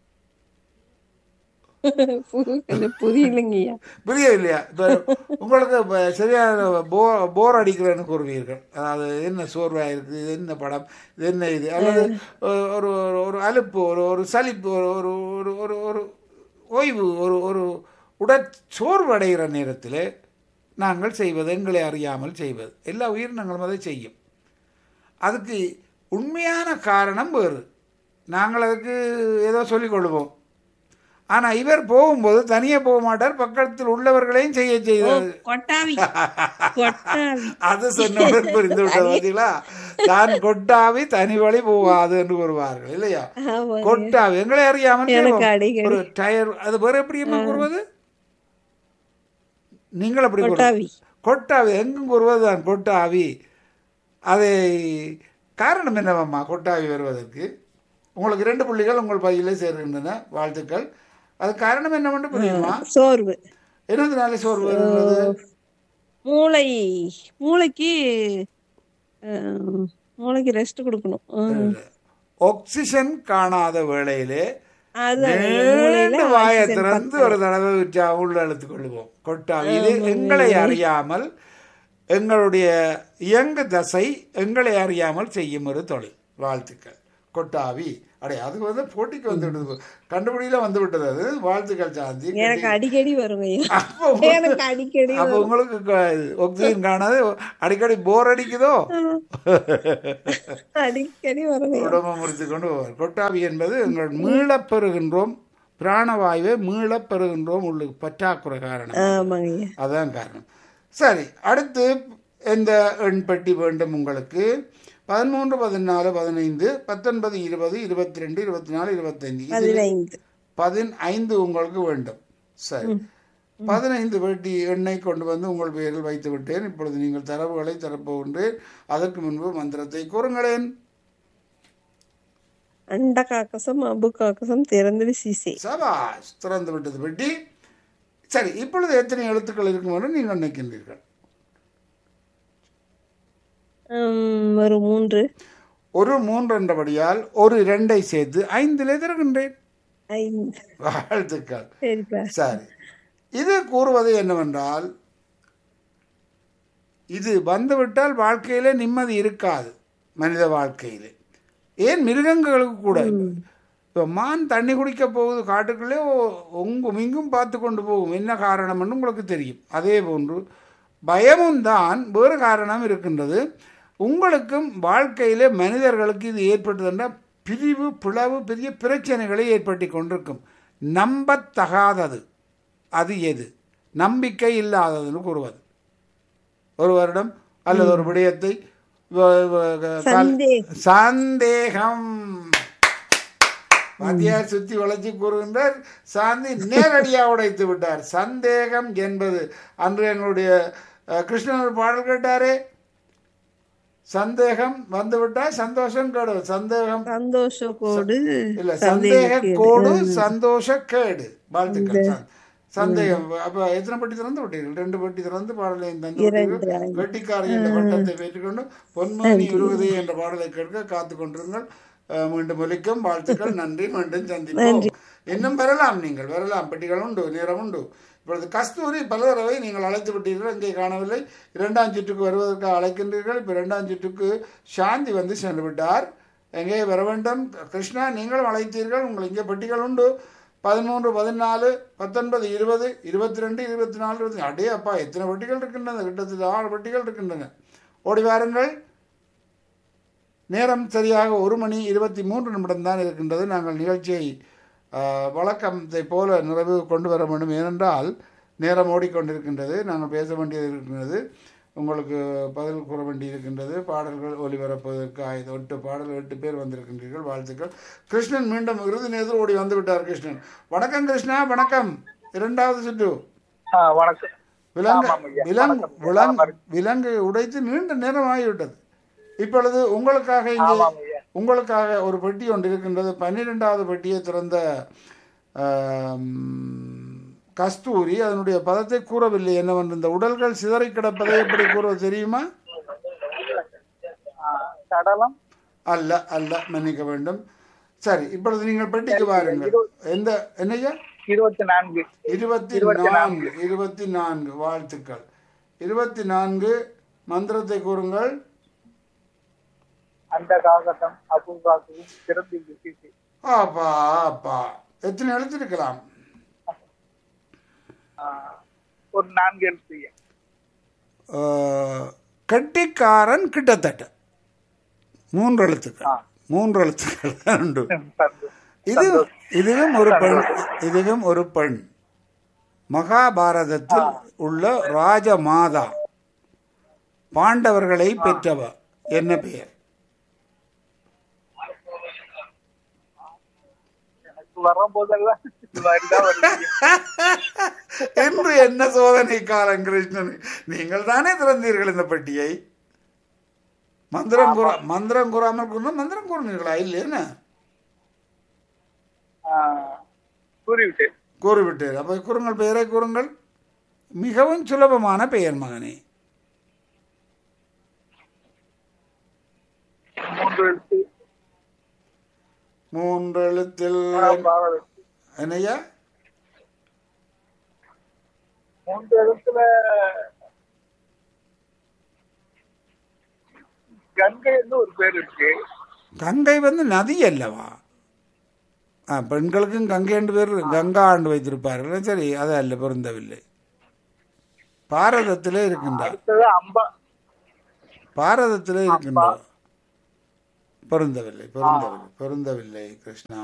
எனக்கு புரியலைங்க ஐயா புரியவில்லையா இப்போ உங்களுக்கு இப்போ சரியான போ போர் அடிக்கிறேன்னு கூறுவீர்கள் அதாவது என்ன சோர்வாக இருக்குது இது என்ன படம் இது என்ன இது அல்லது ஒரு ஒரு- ஒரு அலுப்பு ஒரு ஒரு சலிப்பு ஒரு ஒரு ஒரு ஒரு ஒரு ஓய்வு ஒரு ஒரு உடற் சோர்வு அடைகிற நேரத்தில் நாங்கள் செய்வது எங்களை அறியாமல் செய்வது எல்லா உயிரினங்களும் அதை செய்யும் அதுக்கு உண்மையான காரணம் வேறு நாங்கள் அதுக்கு ஏதோ சொல்லிக் கொள்வோம் ஆனால் இவர் போகும்போது தனியாக போக மாட்டார் பக்கத்தில் உள்ளவர்களையும் செய்ய ஓ செய்தார் கொட்டாவி கொட்டாவி அது சொன்னவுடன் புரிந்து விட்டது பார்த்தீங்களா தான் கொட்டாவி தனி வழி போகாது என்று கூறுவார்கள் இல்லையா ஆமாங்க. கொட்டாவி எங்களை அறியாமல் எனக்கு செய்வோம். அடிக்கடி. ஒரு டயர் அது வேற எப்படி அம்மா கூறுவது நீங்கள் அப்படி கூறு- கொட்டாவி. கொட்டாவி எங்கும் கூறுவதுதான் கொட்டாவி அதை காரணம் என்னவம்மா கொட்டாவி வருவதற்கு உங்களுக்கு இரண்டு புள்ளிகள் உங்கள் பையிலே சேர்கின்றன வாழ்த்துக்கள் அது காரணம் என்னவென்று புரியுமா சோர்வு என்னதுனால சோர்வு வருகிறது மூளை மூளைக்கு அஹ், மூளைக்கு ரெஸ்ட் கொடுக்கணும் அஹ், ஆக்சிஜன் காணாத வேளையிலே அதுதான் மூளையில நீண்ட வாயை oxygen திறந்து ஒரு தடவை விட்டா உள்ள இழுத்துக் கொள்வோம் கொட்டாவி இது எங்களை அறியாமல் எங்களுடைய இயங்கு தசை எங்களை அறியாமல் செய்யும் ஒரு தொழில் வாழ்த்துக்கள் கொட்டாவி அடே அது வந்து போட்டிக்கு வந்து விட்டது கண்டுபிடியில வந்து விட்டது அது வாழ்த்துக்கள் சாந்தி எனக்கு அடிக்கடி வருங்க ஐயா அப்போ உங்களுக்கு- எனக்கு அடிக்கடி அப்போ உங்களுக்கு ஆக்சிஜன் காணாது அடிக்கடி போர் அடிக்குதோ அடிக்கடி வருங்க ஐயா. உடம்பை முறித்து கொண்டு போவார் கொட்டாவி என்பது எங்கள் மீளப் பெறுகின்றோம் பிராணவாயுவை மீளப் பெறுகின்றோம் உள்ளுக்கு பற்றாக்குறை காரணம் ஆமாங்க ஐயா அதான் காரணம் சரி அடுத்து எந்த எண் பெட்டி வேண்டும் உங்களுக்கு பதிமூன்று பதினாலு பதினைந்து பத்தொன்பது இருபது இருபத்தி ரெண்டு இருபத்தி நாலு இருபத்தைந்து இதில் பதினைந்து பதினைந்து உங்களுக்கு வேண்டும் சரி பதினைந்து பெட்டி எண்ணெய் கொண்டு வந்து உங்கள் பெயரில் வைத்து விட்டேன் இப்பொழுது நீங்கள் தரவுகளை தரப்போகின்றேன் அதற்கு முன்பு மந்திரத்தை கூறுங்களேன் அண்ட காக்கசம் அபு காக்கசம் திறந்துடு சீசே சபாஷ் திறந்து விட்டது பெட்டி சரி இப்பொழுது எத்தனை எழுத்துக்கள் இருக்கும் என்று நீங்கள் நினைக்கின்றீர்கள் ஹம், ஒரு மூன்று ஒரு மூன்று என்றபடியால் ஒரு இரண்டை சேர்த்து ஐந்திலே திறக்கின்றேன் ஐந்து வாழ்த்துக்கள் சரிப்பா சரி இது கூறுவது என்னவென்றால் இது வந்துவிட்டால் வாழ்க்கையிலே நிம்மதி இருக்காது மனித வாழ்க்கையிலே ஏன் மிருகங்களுக்கு கூட இப்போ மான் தண்ணி குடிக்க போகுது காட்டுக்குள்ளே ஓ- ஒங்கும் இங்கும் பார்த்து கொண்டு போகும் என்ன காரணம்னு உங்களுக்கு தெரியும் அதே போன்று பயமும் தான் வேறு காரணம் இருக்கின்றது உங்களுக்கும் வாழ்க்கையிலே மனிதர்களுக்கு இது ஏற்பட்டதுன்னா பிரிவு பிளவு பெரிய பிரச்சனைகளை ஏற்படுத்தி கொண்டிருக்கும் நம்பத்தகாதது அது எது நம்பிக்கை இல்லாததுன்னு கூறுவது ஒரு வருடம் அல்லது ஒரு விடயத்தை வ- வ- கால்- சந்தேகம். சந்தேகம் வாத்தியார் சுத்தி வளைச்சு கூறுகின்றார் சாந்தி நேரடியா உடைத்து விட்டார் சந்தேகம் என்பது அன்று எங்களுடைய அஹ், கிருஷ்ணன் ஒரு பாடல் கேட்டாரே சந்தேகம் வந்துவிட்டா சந்தோஷம் கேடு சந்தேகம் சந்தோஷ கோடு இல்ல சந்தேக கோடு சந்தோஷ கேடு வாழ்த்துக்கள் ச- சந்தேகம் அப்ப எத்தனை பெட்டி திறந்து விட்டீர்கள் ரெண்டு பெட்டி திறந்து பாடலையும் தந்து விட்டீர்கள் இரண்டு. வெட்டிக்காரி என்ற பட்டத்தை பெற்றுக்கொண்டு பொன்மணி உருவதே என்ற பாடலை கேட்க காத்து கொண்டிருங்கள் அஹ், மீண்டும் ஒலிக்கும் வாழ்த்துக்கள் நன்றி மீண்டும் சந்திப்போம் இன்னும் வரலாம் நீங்கள் வரலாம் பெட்டிகள் உண்டு நேரம் உண்டு இப்பொழுது கஸ்தூரி பல தடவை நீங்கள் அழைத்து விட்டீர்கள் இங்கே காணவில்லை இரண்டாம் சுற்றுக்கு வருவதற்கு அழைக்கின்றீர்கள் இப்போ இரண்டாம் சுற்றுக்கு சாந்தி வந்து சென்று விட்டார் எங்கே வர வேண்டும் கிருஷ்ணா நீங்களும் அழைத்தீர்கள் உங்கள் இங்கே பெட்டிகள் உண்டு பதிமூன்று பதினாலு பத்தொன்பது இருபது இருபத்தி ரெண்டு இருபத்தி நாலு இருபத்தி அடே அப்பா எத்தனை பெட்டிகள் இருக்கின்றன கிட்டத்தட்ட ஆறு பெட்டிகள் இருக்கின்றன ஓடி வாருங்கள் நேரம் சரியாக ஒரு மணி இருபத்தி மூன்று நிமிடம் தான் இருக்கின்றது நாங்கள் நிகழ்ச்சியை ஆஹ், வழக்கத்தை போல நிறைவு கொண்டு வர வேண்டும் ஏனென்றால் நேரம் ஓடிக்கொண்டிருக்கின்றது நாங்கள் பேச வேண்டியது இருக்கின்றது உங்களுக்கு பதில் கூற வேண்டி இருக்கின்றது பாடல்கள் ஒலிபரப்புவதற்கு ஆயுத எட்டு பாடல் எட்டு பேர் வந்திருக்கின்றீர்கள் வாழ்த்துக்கள் கிருஷ்ணன் மீண்டும் இறுதி நேரத்தில் ஓடி வந்து விட்டார் கிருஷ்ணன் வணக்கம் கிருஷ்ணா வணக்கம் இரண்டாவது சுற்று ஆ, வணக்கம் விலங்கு ஆமாம் ஐயா. விலங்கு வணக்கம். விலங்கு விலங்கு உடைத்து நீண்ட நேரம் ஆகிவிட்டது இப்பொழுது உங்களுக்காக இங்கே ஆமாம் ஐயா. உங்களுக்காக ஒரு பெட்டி ஒன்று இருக்கின்றது பன்னிரெண்டாவது பெட்டியை திறந்த ஆம், கஸ்தூரி அதனுடைய பதத்தை கூறவில்லை என்னவென்று இந்த உடல்கள் சிதறி கிடப்பதை எப்படி கூறுவது தெரியுமா ஆ, சடலம் அல்ல அல்ல மன்னிக்க வேண்டும் சரி இப்பொழுது நீங்கள் பெட்டிக்கு வாருங்கள் எந்த என்னையா இருபத்தி நான்கு இருபத்தி இருபத்தி நான்கு இருபத்தி நான்கு வாழ்த்துக்கள் இருபத்தி நான்கு மந்திரத்தை கூறுங்கள் அந்த காகட்டம் அபூர்வாகவும் சிறந்து விசிட்டு ஆப்பா ஆப்பா எத்தனை எழுத்திருக்கலாம் ஒரு நான்கு எழுத்து ஐயா. ஆஹ், கட்டிக்காரன் கிட்டத்தட்ட மூன்று எழுத்துக்கள் ஆ. மூன்று எழுத்துக்கள் தான் உண்டு சந்தோஷம். இது இதுவும் ஒரு பெண் இதுவும் ஒரு பெண் மகாபாரதத்தில் உள்ள ராஜமாதா பாண்டவர்களை பெற்றவ என்ன பெயர் எனக்கு வரும்போதெல்லாம் இது மாதிரிதான் வருது ஐயா. என்று என்ன சோதனை காலம் கிருஷ்ணன் நீங்கள் தானே திறந்தீர்கள் இந்த பெட்டியை மந்திரம் கூற மந்திரம் கூறாமல் கூறினா மந்திரம் கூறினீர்களா இல்லையா ஆ, கூறிவிட்டேன் கூறிவிட்டீர் அப்போ கூறுங்கள் பெயரை கூறுங்கள் மிகவும் சுலபமான பெயர் மகனே மூன்று எழுத்து மூன்று எழுத்தில் பாரதம் என்னையா மூன்று எழுத்துல கங்கைன்னு ஒரு பேர் இருக்கு கங்கை வந்து நதி அல்லவா ஆ பெண்களுக்கும் கங்கை என்று பேர் கங்கா ஆண்டு வைத்திருப்பார்கள் சரி அது அல்ல பொருந்தவில்லை பாரதத்திலே இருக்கின்றார் அடுத்தது அம்பா பாரதத்திலே இருக்கின்றார் பொருந்தவில்லை பொருந்தவில்லை பொருந்தவில்லை கிருஷ்ணா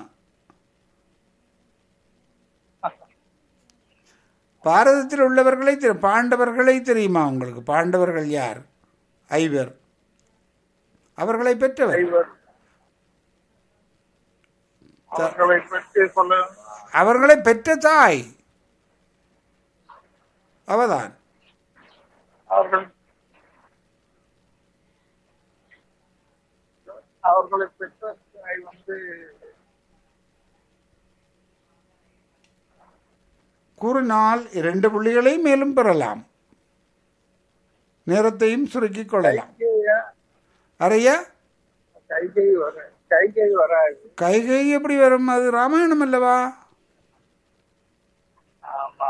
பாரதத்தில் உள்ளவர்களை தெரி- பாண்டவர்களை தெரியுமா உங்களுக்கு பாண்டவர்கள் யார் ஐவர் அவர்களை பெற்றவர் இவர் அவர்களை பற்றி சொல்ல அவர்களை பெற்ற தாய் அவதான் அவர்கள் அவர்களை பெற்ற தாய் வந்து கூறினால் இரண்டு புள்ளிகளை மேலும் பெறலாம் நேரத்தையும் சுருக்கிக் கொள்ளலாம் கைகேய அறையா கைகை வர கைகை வராது கைகை எப்படி வரும் அது ராமாயணம் அல்லவா ஆமா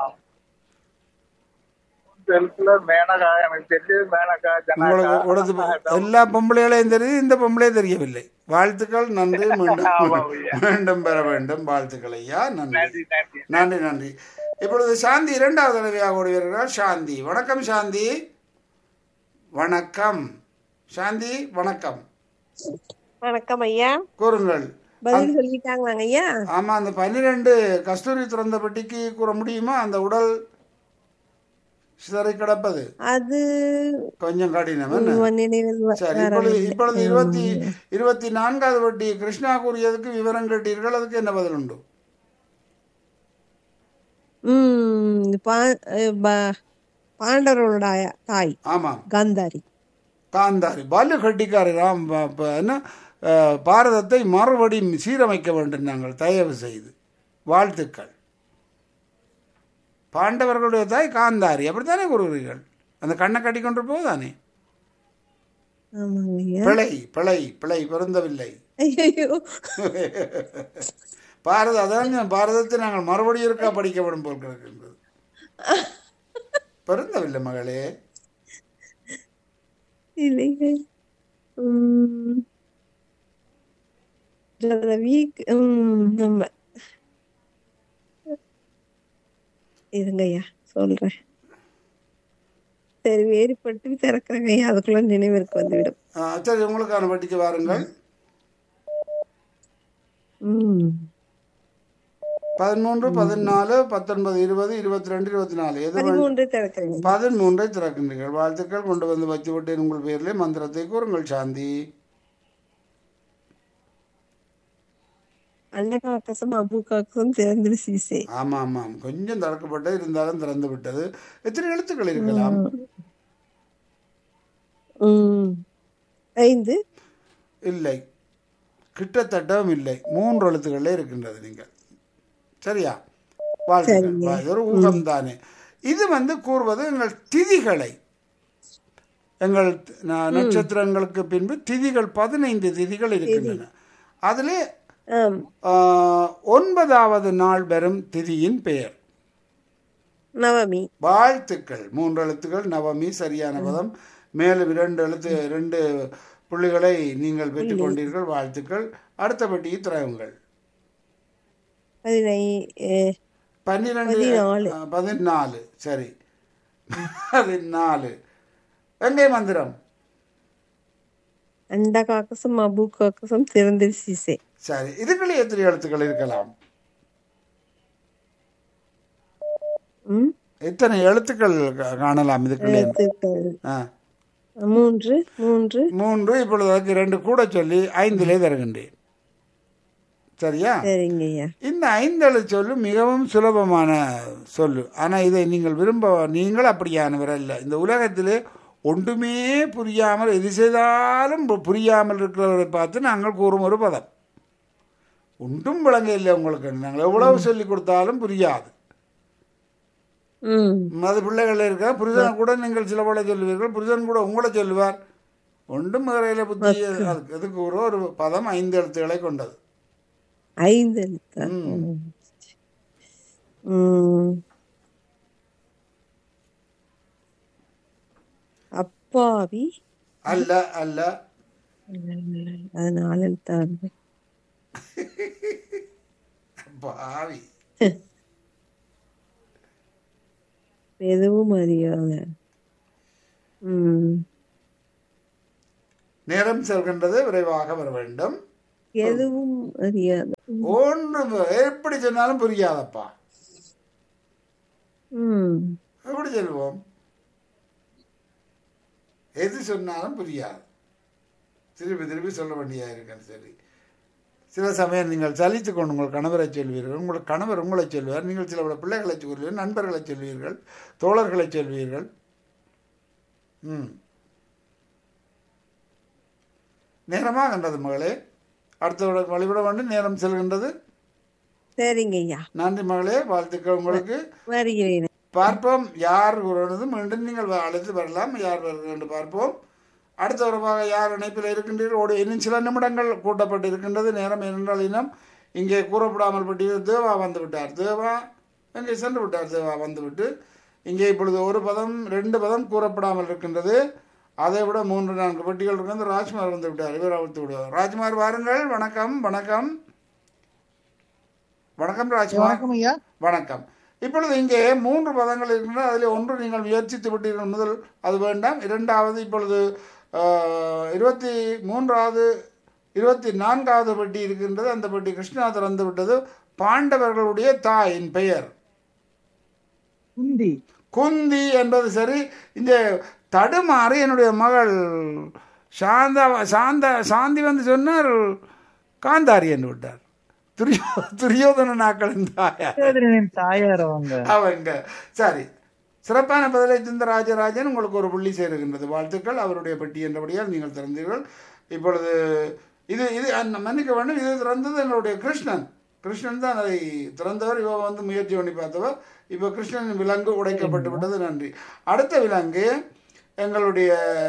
தெலுங்குல மேனகா எனக்கு தெரிஞ்சது மேனகா உங்களுக்கு உடது ஜனகா எல்லா பொம்பளைகளையும் தெரியுது இந்த பொம்பளை தெரியவில்லை வாழ்த்துக்கள் நன்றி மீண்டும் ஆமாம் ஐயா. மீண்டும் பெற வேண்டும் வாழ்த்துக்கள் ஐயா நன்றி நன்றி நன்றி நன்றி நன்றி இப்பொழுது சாந்தி இரண்டாவது தடவையாக ஓடுவீர்கள் சாந்தி வணக்கம் சாந்தி வணக்கம் சாந்தி வணக்கம் வணக்கம் ஐயா கூறுங்கள் பதில் சொல்லிட்டாங்களாங்க ஐயா ஆமா அந்த பன்னிரெண்டு கஸ்தூரி திறந்த பெட்டிக்கு கூற முடியுமா அந்த உடல் சிதறி கிடப்பது அது கொஞ்சம் கடினம் என்ன உன் நினைவில் வ- சரி இப்பொழுது வரவில்லை. இப்பொழுது இருபத்தி இருபத்தி நான்காவது வட்டி கிருஷ்ணா கூறியதுக்கு விவரம் கேட்டீர்கள் அதுக்கு என்ன பதில் உண்டு ம் பா- அஹ் பா- பாண்டவர்களோட ஆயா- தாய் ஆமாம் காந்தாரி காந்தாரி பாலு கட்டிக்காரி ராம் ப- ப- என்ன அஹ், பாரதத்தை மறுபடியும் சீரமைக்க வேண்டும் நாங்கள் தயவு செய்து வாழ்த்துக்கள் பாண்டவர்களுடைய தாய் காந்தாரி அப்படித்தானே கூறுகிறீர்கள் அந்த கண்ணை கட்டிக்கொண்டு போதானே ஆமாங்க ஐயா பிழை பிழை பிழை பிறந்தவில்லை ஐயோ பாரத அதான் பாரதத்தை நாங்கள் மறுபடியும் இருக்கா படிக்க வேண்டும் போல் கிடக்கின்றது பிறந்தவில்லை மகளே இல்லைங்க உம் வீக் நம்ம இருங்க ஐயா சொல்றேன் சரி வேறுபட்டு திறக்கிறேங்க ஐயா அதுக்குள்ள நினைவிற்கு வந்துவிடும் ஆ, சரி உங்களுக்கான வட்டிக்கு வாருங்கள் உம் பதிமூன்று பதினாலு பத்தொன்பது இருபது இருபத்தி ரெண்டு இருபத்தி நாலு எது வேணும்? பதிமூன்று திறக்கிறேங்க பதிமூன்றை திறக்கின்றீர்கள் வாழ்த்துக்கள் கொண்டு வந்து வச்சு விட்டேன் உங்கள் பேரிலே மந்திரத்தை கூறுங்கள் சாந்தி அண்ட காக்கசம் அபு காக்கசம் திறந்திடு சீசே ஆமாம் ஆமாம் கொஞ்சம் திறக்கப்பட்டு இருந்தாலும் திறந்து விட்டது எத்தனை எழுத்துக்கள் இருக்கலாம் ம் ஐந்து இல்லை கிட்டத்தட்டவும் இல்லை மூன்று எழுத்துக்களே இருக்கின்றது நீங்கள் சரியா வாழ்த்துக்கள் வா- இது ஒரு ஊகம் தானே இது வந்து கூறுவது எங்கள் திதிகளை எங்கள் ந- நட்சத்திரங்களுக்கு பின்பு திதிகள் பதினைந்து திதிகள் இருக்கின்றன அதிலே ஆம் ஆ, ஒன்பதாவது நாள் வரும் திதியின் பெயர் நவமி வாழ்த்துக்கள் மூன்று எழுத்துக்கள் நவமி சரியான பதம் மேலும் இரண்டு எழுத்து ரெண்டு புள்ளிகளை நீங்கள் பெற்றுக்கொண்டீர்கள் வாழ்த்துக்கள் அடுத்த பட்டியை திறவுங்கள் பதினை ஏ- பன்னிரெண்டு பதினாலு. ஆ, பதினாலு சரி பதினாலு வெங்கை மந்திரம் அண்ட காக்கசம் அபு காக்கசம் திறந்திடு சீசே சரி இதுக்குள்ளே எத்தனை எழுத்துக்கள் இருக்கலாம் ம் எத்தனை எழுத்துக்கள் கா- காணலாம் இதுக்குள்ளே எழுத்துக்கள் ஆ மூன்று மூன்று மூன்று இப்பொழுது அதுக்கு ரெண்டு கூட சொல்லி ஐந்திலே தருகின்றேன் சரியா சரிங்க ஐயா இந்த ஐந்தெழு சொல்லு மிகவும் சுலபமான சொல்லு ஆனால் இதை நீங்கள் விரும்ப நீங்கள் அப்படியானவர் அல்ல இந்த உலகத்திலே ஒன்றுமே புரியாமல் எது செய்தாலும் பு- புரியாமல் இருக்கிறவரை பார்த்து நாங்கள் கூறும் ஒரு பதம் ஒன்றும் விளங்க இல்லை உங்களுக்கு நாங்கள் எவ்வளவு சொல்லி கொடுத்தாலும் புரியாது ம் அது பிள்ளைகள் இருக்க புரிதன் கூட நீங்கள் சில போல சொல்லுவீர்கள் புரிதன் கூட உங்களை சொல்லுவார் ஒன்றும் வரையில புத்தி அதுக்கு இதுக்கு ஒரு ஒரு பதம் ஐந்து எழுத்துக்களை கொண்டது ஐந்து எழுத்தா ம். ம். அப்பாவி அல்ல அல்ல அது நாலு எழுத்தா வருது பாவி எதுவும் அறியாத ம் நேரம் செல்கின்றது விரைவாக வர வேண்டும் எதுவும் அறியாத ஒன்று எப்படி சொன்னாலும் புரியாதப்பா ம் எப்படி சொல்லுவோம் எது சொன்னாலும் புரியாது திருப்பி திருப்பி சொல்ல வேண்டியதாக இருக்கேன் சரி சில சமயம் நீங்கள் சலித்து கொண்டு உங்கள் கணவரை சொல்வீர்கள் உங்கள் கணவர் உங்களை சொல்வார் நீங்கள் சில பல பிள்ளைகளை சொல்வீர்கள் நண்பர்களை சொல்வீர்கள் தோழர்களை சொல்வீர்கள் ம் நேரமாகின்றது மகளே அடுத்த வழிபட வேண்டும் நேரம் செல்கின்றது சரிங்க ஐயா நன்றி மகளே வாழ்த்துக்கள் உங்களுக்கு வருகிறேன் பார்ப்போம் யார் கூறுவது மீண்டும் நீங்கள் அழைத்து வரலாம் யார் வருகிறது என்று பார்ப்போம் அடுத்த உறவாக யார் இணைப்பில் இருக்கின்றீர்கள் ஒரு இன்னும் சில நிமிடங்கள் கூட்டப்பட்டு இருக்கின்றது நேரம் ஏனென்றால் இன்னும் இங்கே கூறப்படாமல் பட்டியல் தேவா வந்து விட்டார் தேவா இங்கே சென்று விட்டார் தேவா வந்துவிட்டு இங்கே இப்பொழுது ஒரு பதம் ரெண்டு பதம் கூறப்படாமல் இருக்கின்றது அதை விட மூன்று நான்கு பெட்டிகள் இருக்கிறது ராஜ்குமார் வந்து விட்டார் இவர் அழுத்து விடுவார் ராஜ்குமார் வாருங்கள் வணக்கம் வணக்கம் வணக்கம் ராஜ்குமார் வணக்கம் ஐயா வணக்கம் இப்பொழுது இங்கே மூன்று பதங்கள் இருக்கின்றன அதில் ஒன்று நீங்கள் முயற்சித்து விட்டீர்கள் முதல் அது வேண்டாம் இரண்டாவது இப்பொழுது ஆஹ், இருபத்தி மூன்றாவது இருபத்தி நான்காவது பெட்டி இருக்கின்றது அந்த பெட்டி கிருஷ்ணா திறந்து விட்டது பாண்டவர்களுடைய தாயின் பெயர் குந்தி குந்தி என்பது சரி இந்த தடுமாறி என்னுடைய மகள் சாந்தா சாந்த சாந்தி வந்து சொன்னார் காந்தாரி என்று விட்டார் துரியோ துரியோதன நாக்களின் தாயார் சகோதரனின் தாயார் அவங்க அவங்க சரி சிறப்பான பதிலை தந்த ராஜராஜன் உங்களுக்கு ஒரு புள்ளி சேருகின்றது வாழ்த்துக்கள் அவருடைய பெட்டி என்றபடியால் நீங்கள் திறந்தீர்கள் இப்பொழுது இது இது அஹ், மன்னிக்க வேண்டும் இது திறந்தது எங்களுடைய கிருஷ்ணன் கிருஷ்ணன் தான் அதை திறந்தவர் இவ வந்து முயற்சி பண்ணி பார்த்தவர் இப்போ கிருஷ்ணன் விலங்கு உடைக்கப்பட்டு விட்டது நன்றி அடுத்த விலங்கு எங்களுடைய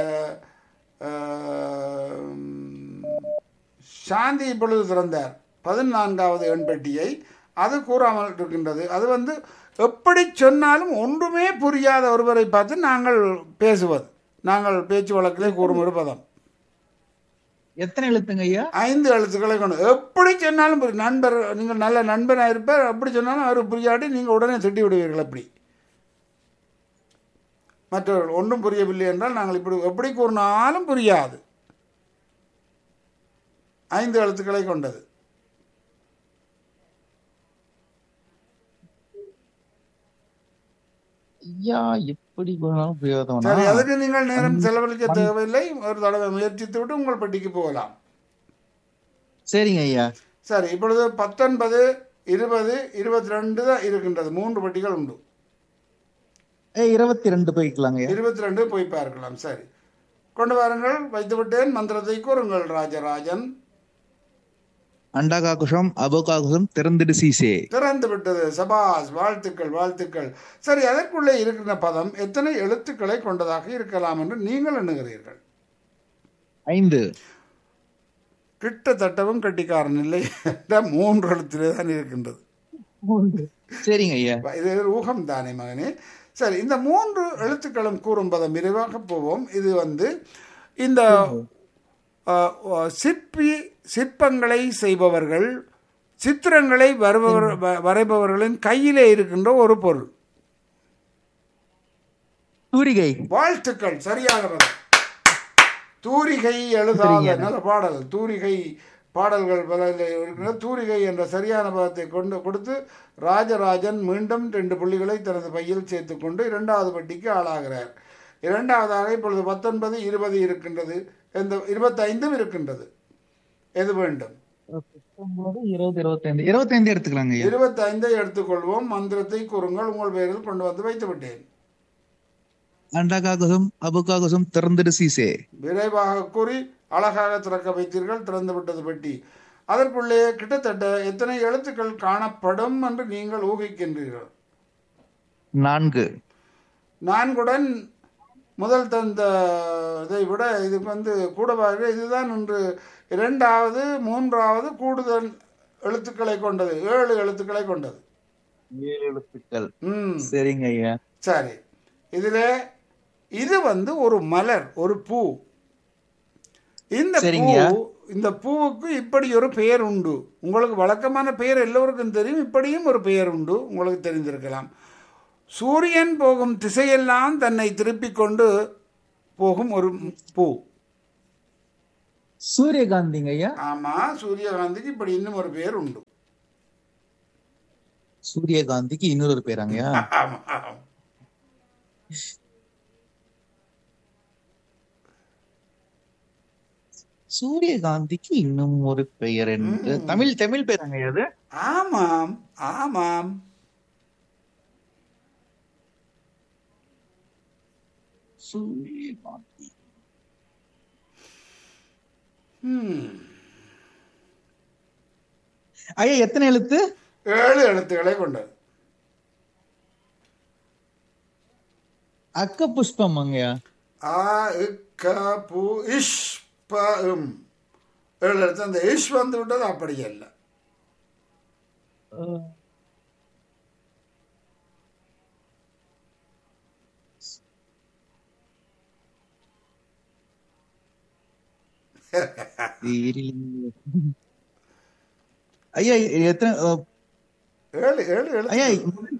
அஹ், சாந்தி இப்பொழுது திறந்தார் பதினான்காவது எண் பெட்டியை அது கூறாமல் இருக்கின்றது அது வந்து எப்படி சொன்னாலும் ஒன்றுமே புரியாத ஒருவரை பார்த்து நாங்கள் பேசுவது நாங்கள் பேச்சு வழக்கிலே கூறும் ஒரு பதம் எத்தனை எழுத்துங்க ஐயா ஐந்து எழுத்துக்களை கொண்டு எப்படி சொன்னாலும் புரி- நண்பர் நீங்கள் நல்ல நண்பனாக இருப்பார் எப்படி சொன்னாலும் அவர் புரியாட்டி நீங்கள் உடனே திட்டி விடுவீர்கள் அப்படி மற்றவர்கள் ஒன்றும் புரியவில்லை என்றால் நாங்கள் இப்படி எப்படி கூறினாலும் புரியாது ஐந்து எழுத்துக்களை கொண்டது ஐயா எப்படி போனாலும் சரி பிரயோஜனம் அதுக்கு நீங்கள் நேரம் செலவழிக்க தேவையில்லை ஒரு தடவை முயற்சித்து விட்டு உங்கள் பெட்டிக்கு போகலாம் சரிங்க ஐயா சரி இப்பொழுது பத்தொன்பது இருபது இருபத்தி ரெண்டு தான் இருக்கின்றது மூன்று பெட்டிகள் உண்டு ஏ இருபத்தி ரெண்டு போய்க்கலாங்க ஐயா இருபத்தி ரெண்டு போய் பார்க்கலாம் சரி கொண்டு வாருங்கள் வைத்து விட்டேன் மந்திரத்தை கூறுங்கள் ராஜராஜன் அண்டகாகுஷம் அபோகாகுஷம் திறந்திடு சீசே திறந்து விட்டது சபாஸ் வாழ்த்துக்கள் வாழ்த்துக்கள் சரி அதற்குள்ளே இருக்கிற பதம் எத்தனை எழுத்துக்களை கொண்டதாக இருக்கலாம் என்று நீங்கள் எண்ணுகிறீர்கள் ஐந்து கிட்டத்தட்டவும் கட்டிக்காரன் இல்லை என்ற மூன்று எழுத்திலே தான் இருக்கின்றது சரிங்க ஐயா இது ஒரு ஊகம் தானே மகனே சரி இந்த மூன்று எழுத்துக்களும் கூறும் பதம் விரைவாக போவோம் இது வந்து இந்த அஹ், அஹ், சிற்பி சிற்பங்களை செய்பவர்கள் சித்திரங்களை வருபவர் வ- வரைபவர்களின் கையிலே இருக்கின்ற ஒரு பொருள் தூரிகை வாழ்த்துக்கள் சரியான பதம் தூரிகை எழுதாத நல்ல பாடல் தூரிகை பாடல்கள் பல இருக்கின்ற தூரிகை என்ற சரியான பதத்தை கொண்டு கொடுத்து ராஜராஜன் மீண்டும் ரெண்டு புள்ளிகளை தனது பையில் சேர்த்துக்கொண்டு இரண்டாவது பட்டிக்கு ஆளாகிறார் இரண்டாவதாக இப்பொழுது பத்தொன்பது இருபது இருக்கின்றது இந்த இருபத்தைந்தும் இருக்கின்றது எது வேண்டும் பத்தொன்பது, இருபது இருபத்தைந்து இருபத்தைந்து எடுத்துக்கலாங்க ஐயா இருபத்தைந்தை எடுத்துக்கொள்வோம் மந்திரத்தை கூறுங்கள் உங்கள் பெயரில் கொண்டு வந்து வைத்து விட்டேன் அண்டகாகுஷம் அபோகாகுஷம் திறந்திடு சீசே விரைவாக கூறி அழகாக திறக்க வைத்தீர்கள் திறந்து விட்டது பெட்டி அதற்குள்ளே கிட்டத்தட்ட எத்தனை எழுத்துக்கள் காணப்படும் என்று நீங்கள் ஊகிக்கின்றீர்கள் நான்கு நான்குடன் முதல் தந்த இதை விட இதுக்கு வந்து கூடவாக இதுதான் இன்று இரண்டாவது மூன்றாவது கூடுதல் எழுத்துக்களை கொண்டது ஏழு எழுத்துக்களை கொண்டது ஏழு எழுத்துக்கள் ம் சரிங்க ஐயா சரி இதில் இது வந்து ஒரு மலர் ஒரு பூ இந்த பூ சரிங்கய்யா. இந்த பூவுக்கு இப்படி ஒரு பெயர் உண்டு உங்களுக்கு வழக்கமான பெயர் எல்லோருக்கும் தெரியும் இப்படியும் ஒரு பெயர் உண்டு உங்களுக்கு தெரிந்திருக்கலாம் சூரியன் போகும் திசையெல்லாம் தன்னை திருப்பிக் கொண்டு போகும் ஒரு பூ சூரியகாந்திங்க ஐயா ஆமா சூரியகாந்திக்கு இப்படி இன்னும் ஒரு பெயர் உண்டு சூரியகாந்திக்கு இன்னொரு பேராங்கய்யா ஆமா ஆமா. சூரியகாந்திக்கு இன்னும் ஒரு பெயர் என்று தமிழ் தமிழ் பேராங்க ஐயா அது ஆமாம் ஆமாம் சூரியகாந்தி ம் ஐயா எத்தனை எழுத்து ஏழு எழுத்துக்களை கொண்டது அக்க புஷ்பம் ஐயா ஆ இக்க பு இஷ் ப இம் ஏழு எழுத்து அந்த இஷ் வந்து விட்டது அப்படி அல்ல ஐயா எத்தனை அஹ், ஏழு ஏழு ஐயா எழுத்து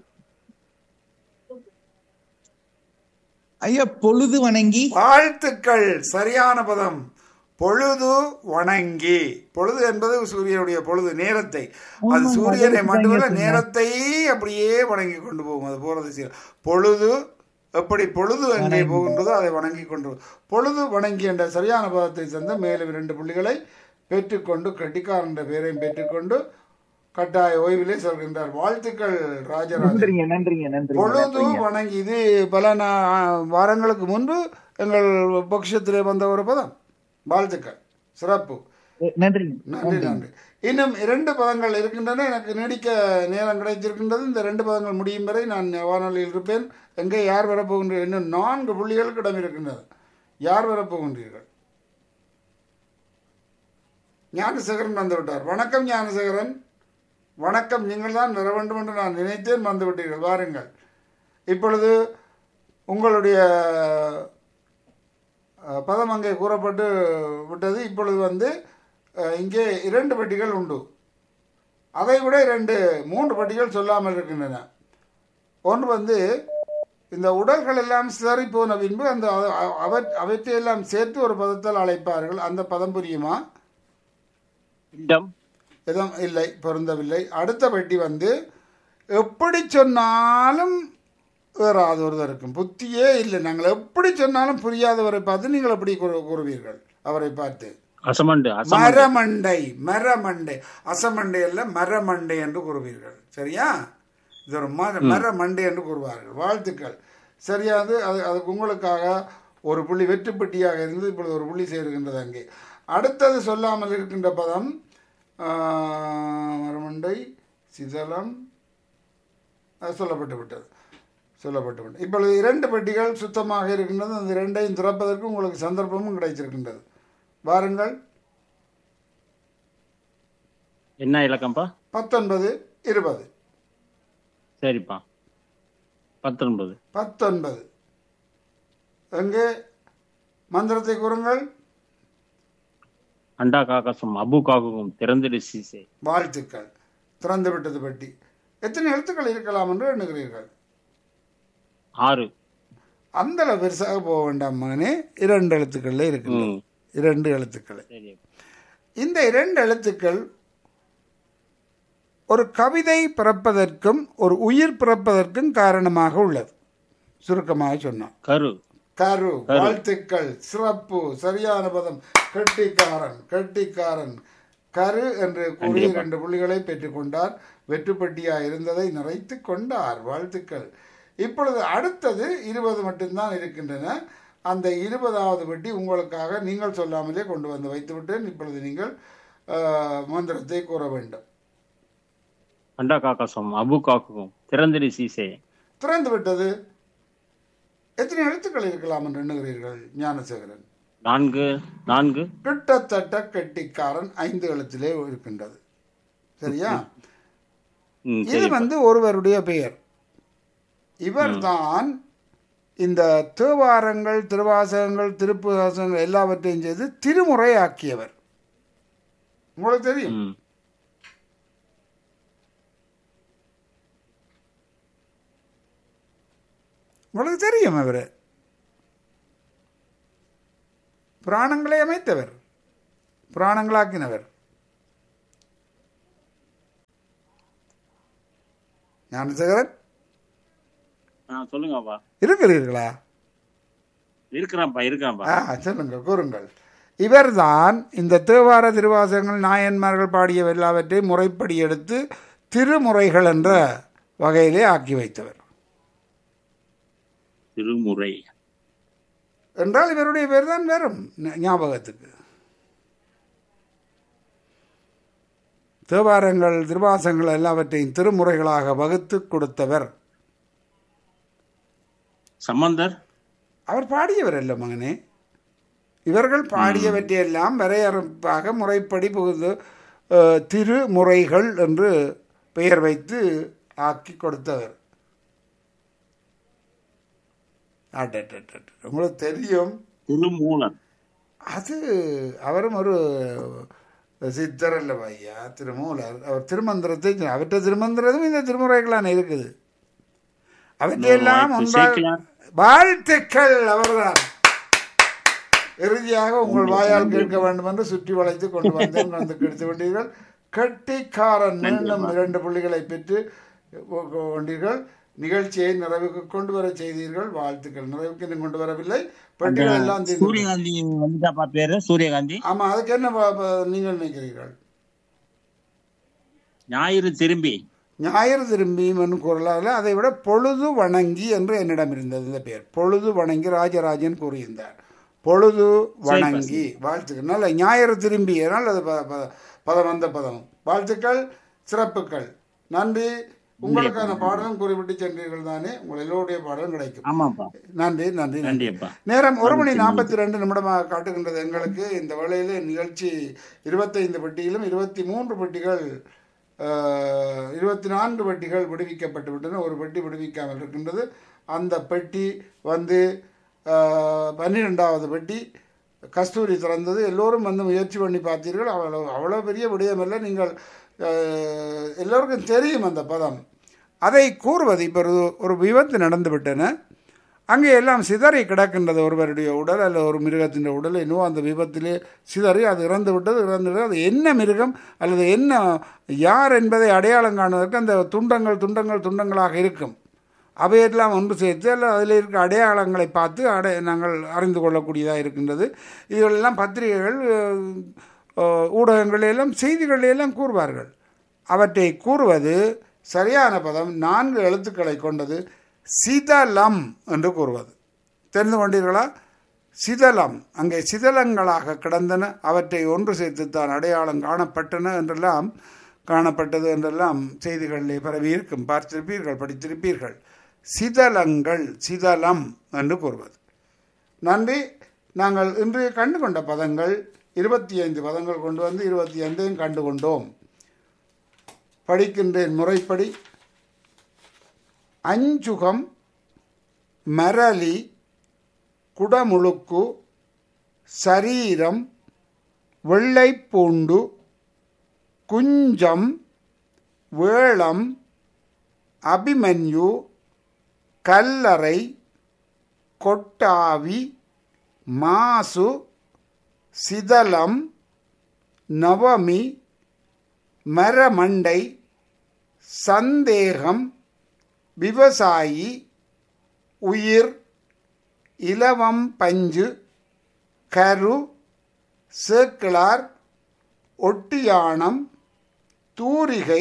ஐயா பொழுது வணங்கி வாழ்த்துக்கள் சரியான பதம் பொழுது வணங்கி பொழுது என்பது சூரியனுடைய பொழுது நேரத்தை அது சூரியனை மட்டுமல்ல நேரத்தை அப்படியே வணங்கி கொண்டு போகும் அது போறது சரி. பொழுது எப்படி பொழுது எங்கே போகின்றதோ அதை வணங்கி கொண்டு போ- பொழுது வணங்கி என்ற சரியான பதத்தை தந்த மேலும் இரண்டு புள்ளிகளை பெற்றுக்கொண்டு கட்டிக்காரன் என்ற பெயரையும் பெற்றுக்கொண்டு கட்டாய ஓய்விலே சொல்கின்றார் வாழ்த்துக்கள் ராஜராஜன் நன்றிங்க நன்றிங்க நன்றிங்க பொழுது வணங்கி இது பல நா- வாரங்களுக்கு முன்பு எங்கள் பக்ஷத்திலே வந்த ஒரு பதம் வாழ்த்துக்கள் சிறப்பு நன்றிங்க நன்றி நன்றி இன்னும் இரண்டு பதங்கள் இருக்கின்றன எனக்கு நீடிக்க நேரம் கிடைத்திருக்கின்றது இந்த ரெண்டு பதங்கள் முடியும் வரை நான் வானொலியில் இருப்பேன் எங்கே யார் வரப்போகின்றீர்கள் இன்னும் நான்கு புள்ளிகளுக்கு இடம் இருக்கின்றது யார் வரப்போகின்றீர்கள் ஞானசேகரன் வந்து விட்டார் வணக்கம் ஞானசேகரன் வணக்கம் நீங்கள் தான் வர வேண்டும் என்று நான் நினைத்தேன் வந்து விட்டீர்கள் வாருங்கள் இப்பொழுது உங்களுடைய அஹ், பதம் அங்கே கூறப்பட்டு விட்டது இப்பொழுது வந்து அஹ், இங்கே இரண்டு பெட்டிகள் உண்டு அதை விட இரண்டு மூன்று பெட்டிகள் சொல்லாமல் இருக்கின்றன ஒன்று வந்து இந்த உடல்கள் எல்லாம் சிதறி போன பின்பு அந்த அவ- அவற் அவற்றையெல்லாம் சேர்த்து ஒரு பதத்தால் அழைப்பார்கள் அந்த பதம் புரியுமா பிண்டம் எதுவும் இல்லை பொருந்தவில்லை அடுத்த பெட்டி வந்து எப்படி சொன்னாலும் ஏறாத ஒருத்தருக்கும் புத்தியே இல்லை நாங்கள் எப்படி சொன்னாலும் புரியாதவரை பார்த்து நீங்கள் எப்படி கூறு- கூறுவீர்கள் அவரை பார்த்து அசமண்டு அசமண்டு மரமண்டை மரமண்டை அசமண்டை அல்ல மரமண்டை என்று கூறுவீர்கள் சரியா இது ஒரு மர மரமண்டை என்று கூறுவார்கள் வாழ்த்துக்கள் சரியா அது அது அதுக்கு உங்களுக்காக ஒரு புள்ளி வெற்றுப்பட்டியாக இருந்து இப்பொழுது ஒரு புள்ளி சேருகின்றது அங்கே அடுத்தது சொல்லாமல் இருக்கின்ற பதம் ஆ, மரமண்டை சிதலம் அது சொல்லப்பட்டு விட்டது சொல்லப்பட்டு விட்டது இப்பொழுது இரண்டு பெட்டிகள் சுத்தமாக இருக்கின்றது அந்த இரண்டையும் திறப்பதற்கு உங்களுக்கு சந்தர்ப்பமும் கிடைச்சிருக்கின்றது வாருங்கள் என்ன இலக்கம்ப்பா பத்தொன்பது இருபது சரிப்பா பத்தொன்பது பத்தொன்பது எங்கே மந்திரத்தை கூறுங்கள் அண்டா காக்கசும் அபு காக்கும் திறந்திடு சீசே வாழ்த்துக்கள் திறந்து விட்டது பெட்டி எத்தனை எழுத்துக்கள் இருக்கலாம் என்று எண்ணுகிறீர்கள் ஆறு அந்த அளவு பெருசாக போக வேண்டாம் மகனே இரண்டு எழுத்துக்கள்ல இருக்கு ம் இரண்டு எழுத்துக்கள் சரி இந்த இரண்டு எழுத்துக்கள் ஒரு கவிதை பிறப்பதற்கும் ஒரு உயிர் பிறப்பதற்கும் காரணமாக உள்ளது சுருக்கமாக சொன்னான் கரு கரு வாழ்த்துக்கள் சிறப்பு சரியான பதம் கெட்டிக்காரன் கெட்டிக்காரன் கரு என்று கூறி இரண்டு புள்ளிகளை பெற்றுக்கொண்டார் வெற்றுப்பட்டியா இருந்ததை நிறைத்து கொண்டார் வாழ்த்துக்கள் இப்பொழுது அடுத்தது இருபது மட்டும்தான் இருக்கின்றன அந்த இருபதாவது பெட்டி உங்களுக்காக நீங்கள் சொல்லாமலே கொண்டு வந்து வைத்துவிட்டேன் இப்பொழுது நீங்கள் ஆஹ், மந்திரத்தை கூற வேண்டும் அண்டா காக்கசும் அபு காக்கும் திறந்திடு சீசே திறந்து விட்டது எத்தனை எழுத்துக்கள் இருக்கலாம் என்று எண்ணுகிறீர்கள் ஞானசேகரன் நான்கு நான்கு கிட்டத்தட்ட கெட்டிக்காரன் ஐந்து எழுத்திலே இருக்கின்றது சரியா ம் இது சரி வந்து ஒருவருடைய பெயர் இவர்தான் இந்த தேவாரங்கள் திருவாசகங்கள் திருப்புவாசகங்கள் எல்லாவற்றையும் செய்து திருமுறை ஆக்கியவர் உங்களுக்கு தெரியும் ம் உங்களுக்கு தெரியும் அவர் புராணங்களை அமைத்தவர் புராணங்களாக்கினவர் ஞானசேகரன் ஆ சொல்லுங்கப்பா இருக்கிறீர்களா இருக்கிறான்ப்பா இருக்கான்ப்பா ஆ சொல்லுங்கள் கூறுங்கள் இவர்தான் இந்த தேவார திருவாசகங்கள் நாயன்மார்கள் பாடிய எல்லாவற்றையும் முறைப்படி எடுத்து திருமுறைகள் என்ற வகையிலே ஆக்கி வைத்தவர் திருமுறை என்றால் இவருடைய பேர் தான் வரும் ஞ- ஞாபகத்துக்கு தேவாரங்கள் திருவாசகங்கள் எல்லாவற்றையும் திருமுறைகளாக வகுத்து கொடுத்தவர் சம்பந்தர் அவர் பாடியவர் அல்ல மகனே இவர்கள் பாடியவற்றையெல்லாம் வரையறுப்பாக முறைப்படி புகுந்து அஹ், திருமுறைகள் என்று பெயர் வைத்து ஆக்கி கொடுத்தவர் அடடடட. உங்களுக்கு தெரியும் திருமூலர் அது அவரும் ஒரு சித்தர் அல்ல ஐயா திருமூலர் அவர் திருமந்திரத்தை அவற்றை திருமந்திரமும் இந்த திருமுறைகளான இருக்குது அவற்றையெல்லாம் வாழ்த்து ஒன்றாக சேர்க்கிறார். வாழ்த்துக்கள் அவர்தான் இறுதியாக உங்கள் வாயால் கேட்க வேண்டும் என்று சுற்றி வளைத்து கொண்டு வந்தேன் வந்து கெடுத்து கொண்டீர்கள் கட்டிக்காரன் மீண்டும் இரண்டு புள்ளிகளை பெற்று கொ- கொண்டீர்கள் நிகழ்ச்சியை நிறைவுக்கு கொண்டு வர செய்தீர்கள் வாழ்த்துக்கள் நிறைவுக்கு இன்னும் கொண்டு வரவில்லை பெட்டிகள் எல்லாம் தீர்ந்து விட்டன. சூரியகாந்தி வந்துட்டாப்பா பேரு சூரியகாந்தி ஆமா அதுக்கு என்ன ப- ப- நீங்கள் நினைக்கிறீர்கள் ஞாயிறு திரும்பி ஞாயிறு திரும்பியும் கூறலாத அதை விட பொழுது வணங்கி என்று என்னிடம் இருந்தது இந்த பெயர் பொழுது வணங்கி ராஜராஜன் கூறியிருந்தார் பொழுது வணங்கி வாழ்த்துக்கள் நல்ல ஞாயிறு திரும்பி அதனால் அது ப- ப- பதம் வந்த பதம் வாழ்த்துக்கள் சிறப்புகள் நன்றி உங்களுக்கான பாடலும் குறிப்பிட்டு சென்றீர்கள் தானே உங்கள் எல்லோருடைய பாடலும் கிடைக்கும் ஆமாப்பா நன்றி நன்றி நன்றி நன்றியப்பா நேரம் ஒரு மணி நாற்பத்தி ரெண்டு நிமிடமாக காட்டுகின்றது எங்களுக்கு இந்த வேளையிலே நிகழ்ச்சி இருபத்தைந்து பெட்டியிலும் இருபத்தி மூன்று பெட்டிகள் அஹ், இருபத்தி நான்கு பெட்டிகள் விடுவிக்கப்பட்டு விட்டன ஒரு பெட்டி விடுவிக்காமல் இருக்கின்றது அந்த பெட்டி வந்து அஹ், பன்னிரெண்டாவது பெட்டி கஸ்தூரி திறந்தது எல்லோரும் வந்து முயற்சி பண்ணி பார்த்தீர்கள் அவ்வளோ அவ்வளோ பெரிய விடயமல்ல நீங்கள் அஹ், எல்லோருக்கும் தெரியும் அந்த பதம் அதை கூறுவது இப்போ ஒரு ஒரு விபத்து நடந்து விட்டன அங்கே எல்லாம் சிதறி கிடக்கின்றது ஒருவருடைய உடல் அல்ல ஒரு மிருகத்தின் உடல் இன்னும் அந்த விபத்திலே சிதறி அது இறந்து விட்டது இறந்து விட்டது அது என்ன மிருகம் அல்லது என்ன யார் என்பதை அடையாளம் காணுவதற்கு அந்த துண்டங்கள் துண்டங்கள் துண்டங்களாக இருக்கும் அவையெல்லாம் ஒன்று சேர்த்து அல்ல அதில் இருக்க அடையாளங்களை பார்த்து அடை நாங்கள் அறிந்து கொள்ளக்கூடியதாக இருக்கின்றது இதுகளெல்லாம் பத்திரிகைகள் அஹ், ஊடகங்களிலெல்லாம் செய்திகளிலெல்லாம் கூறுவார்கள் அவற்றை கூறுவது சரியான பதம் நான்கு எழுத்துக்களை கொண்டது சிதலம் என்று கூறுவது தெரிந்து கொண்டீர்களா சிதலம் அங்கே சிதலங்களாக கிடந்தன அவற்றை ஒன்று சேர்த்துத்தான் அடையாளம் காணப்பட்டன என்றெல்லாம் காணப்பட்டது என்றெல்லாம் செய்திகளிலே பரவி இருக்கும் பார்த்திருப்பீர்கள் படித்திருப்பீர்கள் சிதலங்கள் சிதலம் என்று கூறுவது நன்றி நாங்கள் இன்று கண்டு கொண்ட பதங்கள் இருபத்தி ஐந்து பதங்கள் கொண்டு வந்து இருபத்தி ஐந்தையும் கண்டு கொண்டோம் படிக்கின்றேன் முறைப்படி அஞ்சுகம் மரளி குடமுழுக்கு சரீரம் வெள்ளைப்பூண்டு குஞ்சம் வேளம் அபிமன்யு கல்லறை கொட்டாவி மாசு சிதலம் நவமி மரமண்டை சந்தேகம் விவசாயி உயிர் இலவம் பஞ்சு கரு சேக்கிழார் ஒட்டியாணம் தூரிகை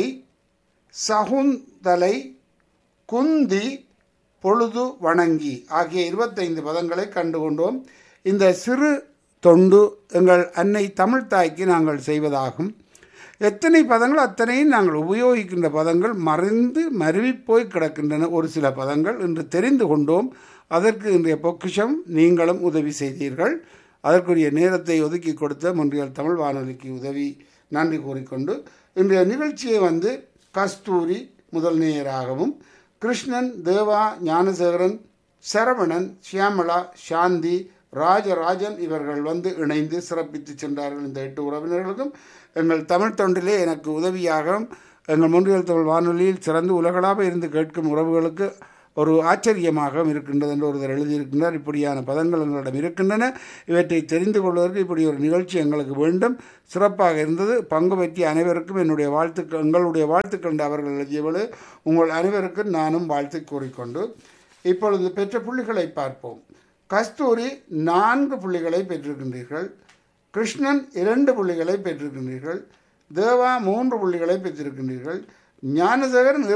சகுந்தலை குந்தி பொழுது வணங்கி ஆகிய இருபத்தைந்து பதங்களை கண்டுகொண்டோம் இந்த சிறு தொண்டு எங்கள் அன்னை தமிழ்த்தாய்க்கு நாங்கள் செய்வதாகும் எத்தனை பதங்கள் அத்தனையும் நாங்கள் உபயோகிக்கின்ற பதங்கள் மறைந்து மருவிப்போய் கிடக்கின்றன ஒரு சில பதங்கள் என்று தெரிந்து கொண்டோம் அதற்கு இன்றைய பொக்கிஷம் நீங்களும் உதவி செய்தீர்கள் அதற்குரிய நேரத்தை ஒதுக்கி கொடுத்த மொன்றியல் தமிழ் வானொலிக்கு உதவி நன்றி கூறிக்கொண்டு இன்றைய நிகழ்ச்சியை வந்து கஸ்தூரி முதல் நேயராகவும் கிருஷ்ணன் தேவா ஞானசேகரன் சரவணன் சியாமளா சாந்தி ராஜராஜன் இவர்கள் வந்து இணைந்து சிறப்பித்து சென்றார்கள் இந்த எட்டு உறவினர்களுக்கும் எங்கள் தமிழ் தொண்டிலே எனக்கு உதவியாக எங்கள் முன்றியல் தமிழ் வானொலியில் சிறந்து உலகளாக இருந்து கேட்கும் உறவுகளுக்கு ஒரு ஆச்சரியமாக இருக்கின்றது என்று ஒருவர் எழுதியிருக்கின்றார் இப்படியான பதங்கள் எங்களிடம் இருக்கின்றன இவற்றை தெரிந்து கொள்வதற்கு இப்படி ஒரு நிகழ்ச்சி எங்களுக்கு வேண்டும் சிறப்பாக இருந்தது பங்கு பற்றிய அனைவருக்கும் என்னுடைய வாழ்த்துக்கள் எங்களுடைய வாழ்த்துக்கள் என்று அவர்கள் எழுதியவளு உங்கள் அனைவருக்கும் நானும் வாழ்த்து கூறிக்கொண்டு இப்பொழுது பெற்ற புள்ளிகளை பார்ப்போம் கஸ்தூரி நான்கு புள்ளிகளை பெற்றிருக்கின்றீர்கள் கிருஷ்ணன் இரண்டு புள்ளிகளை பெற்றிருக்கின்றீர்கள் தேவா மூன்று புள்ளிகளை பெற்றிருக்கின்றீர்கள் ஞானசேகரன்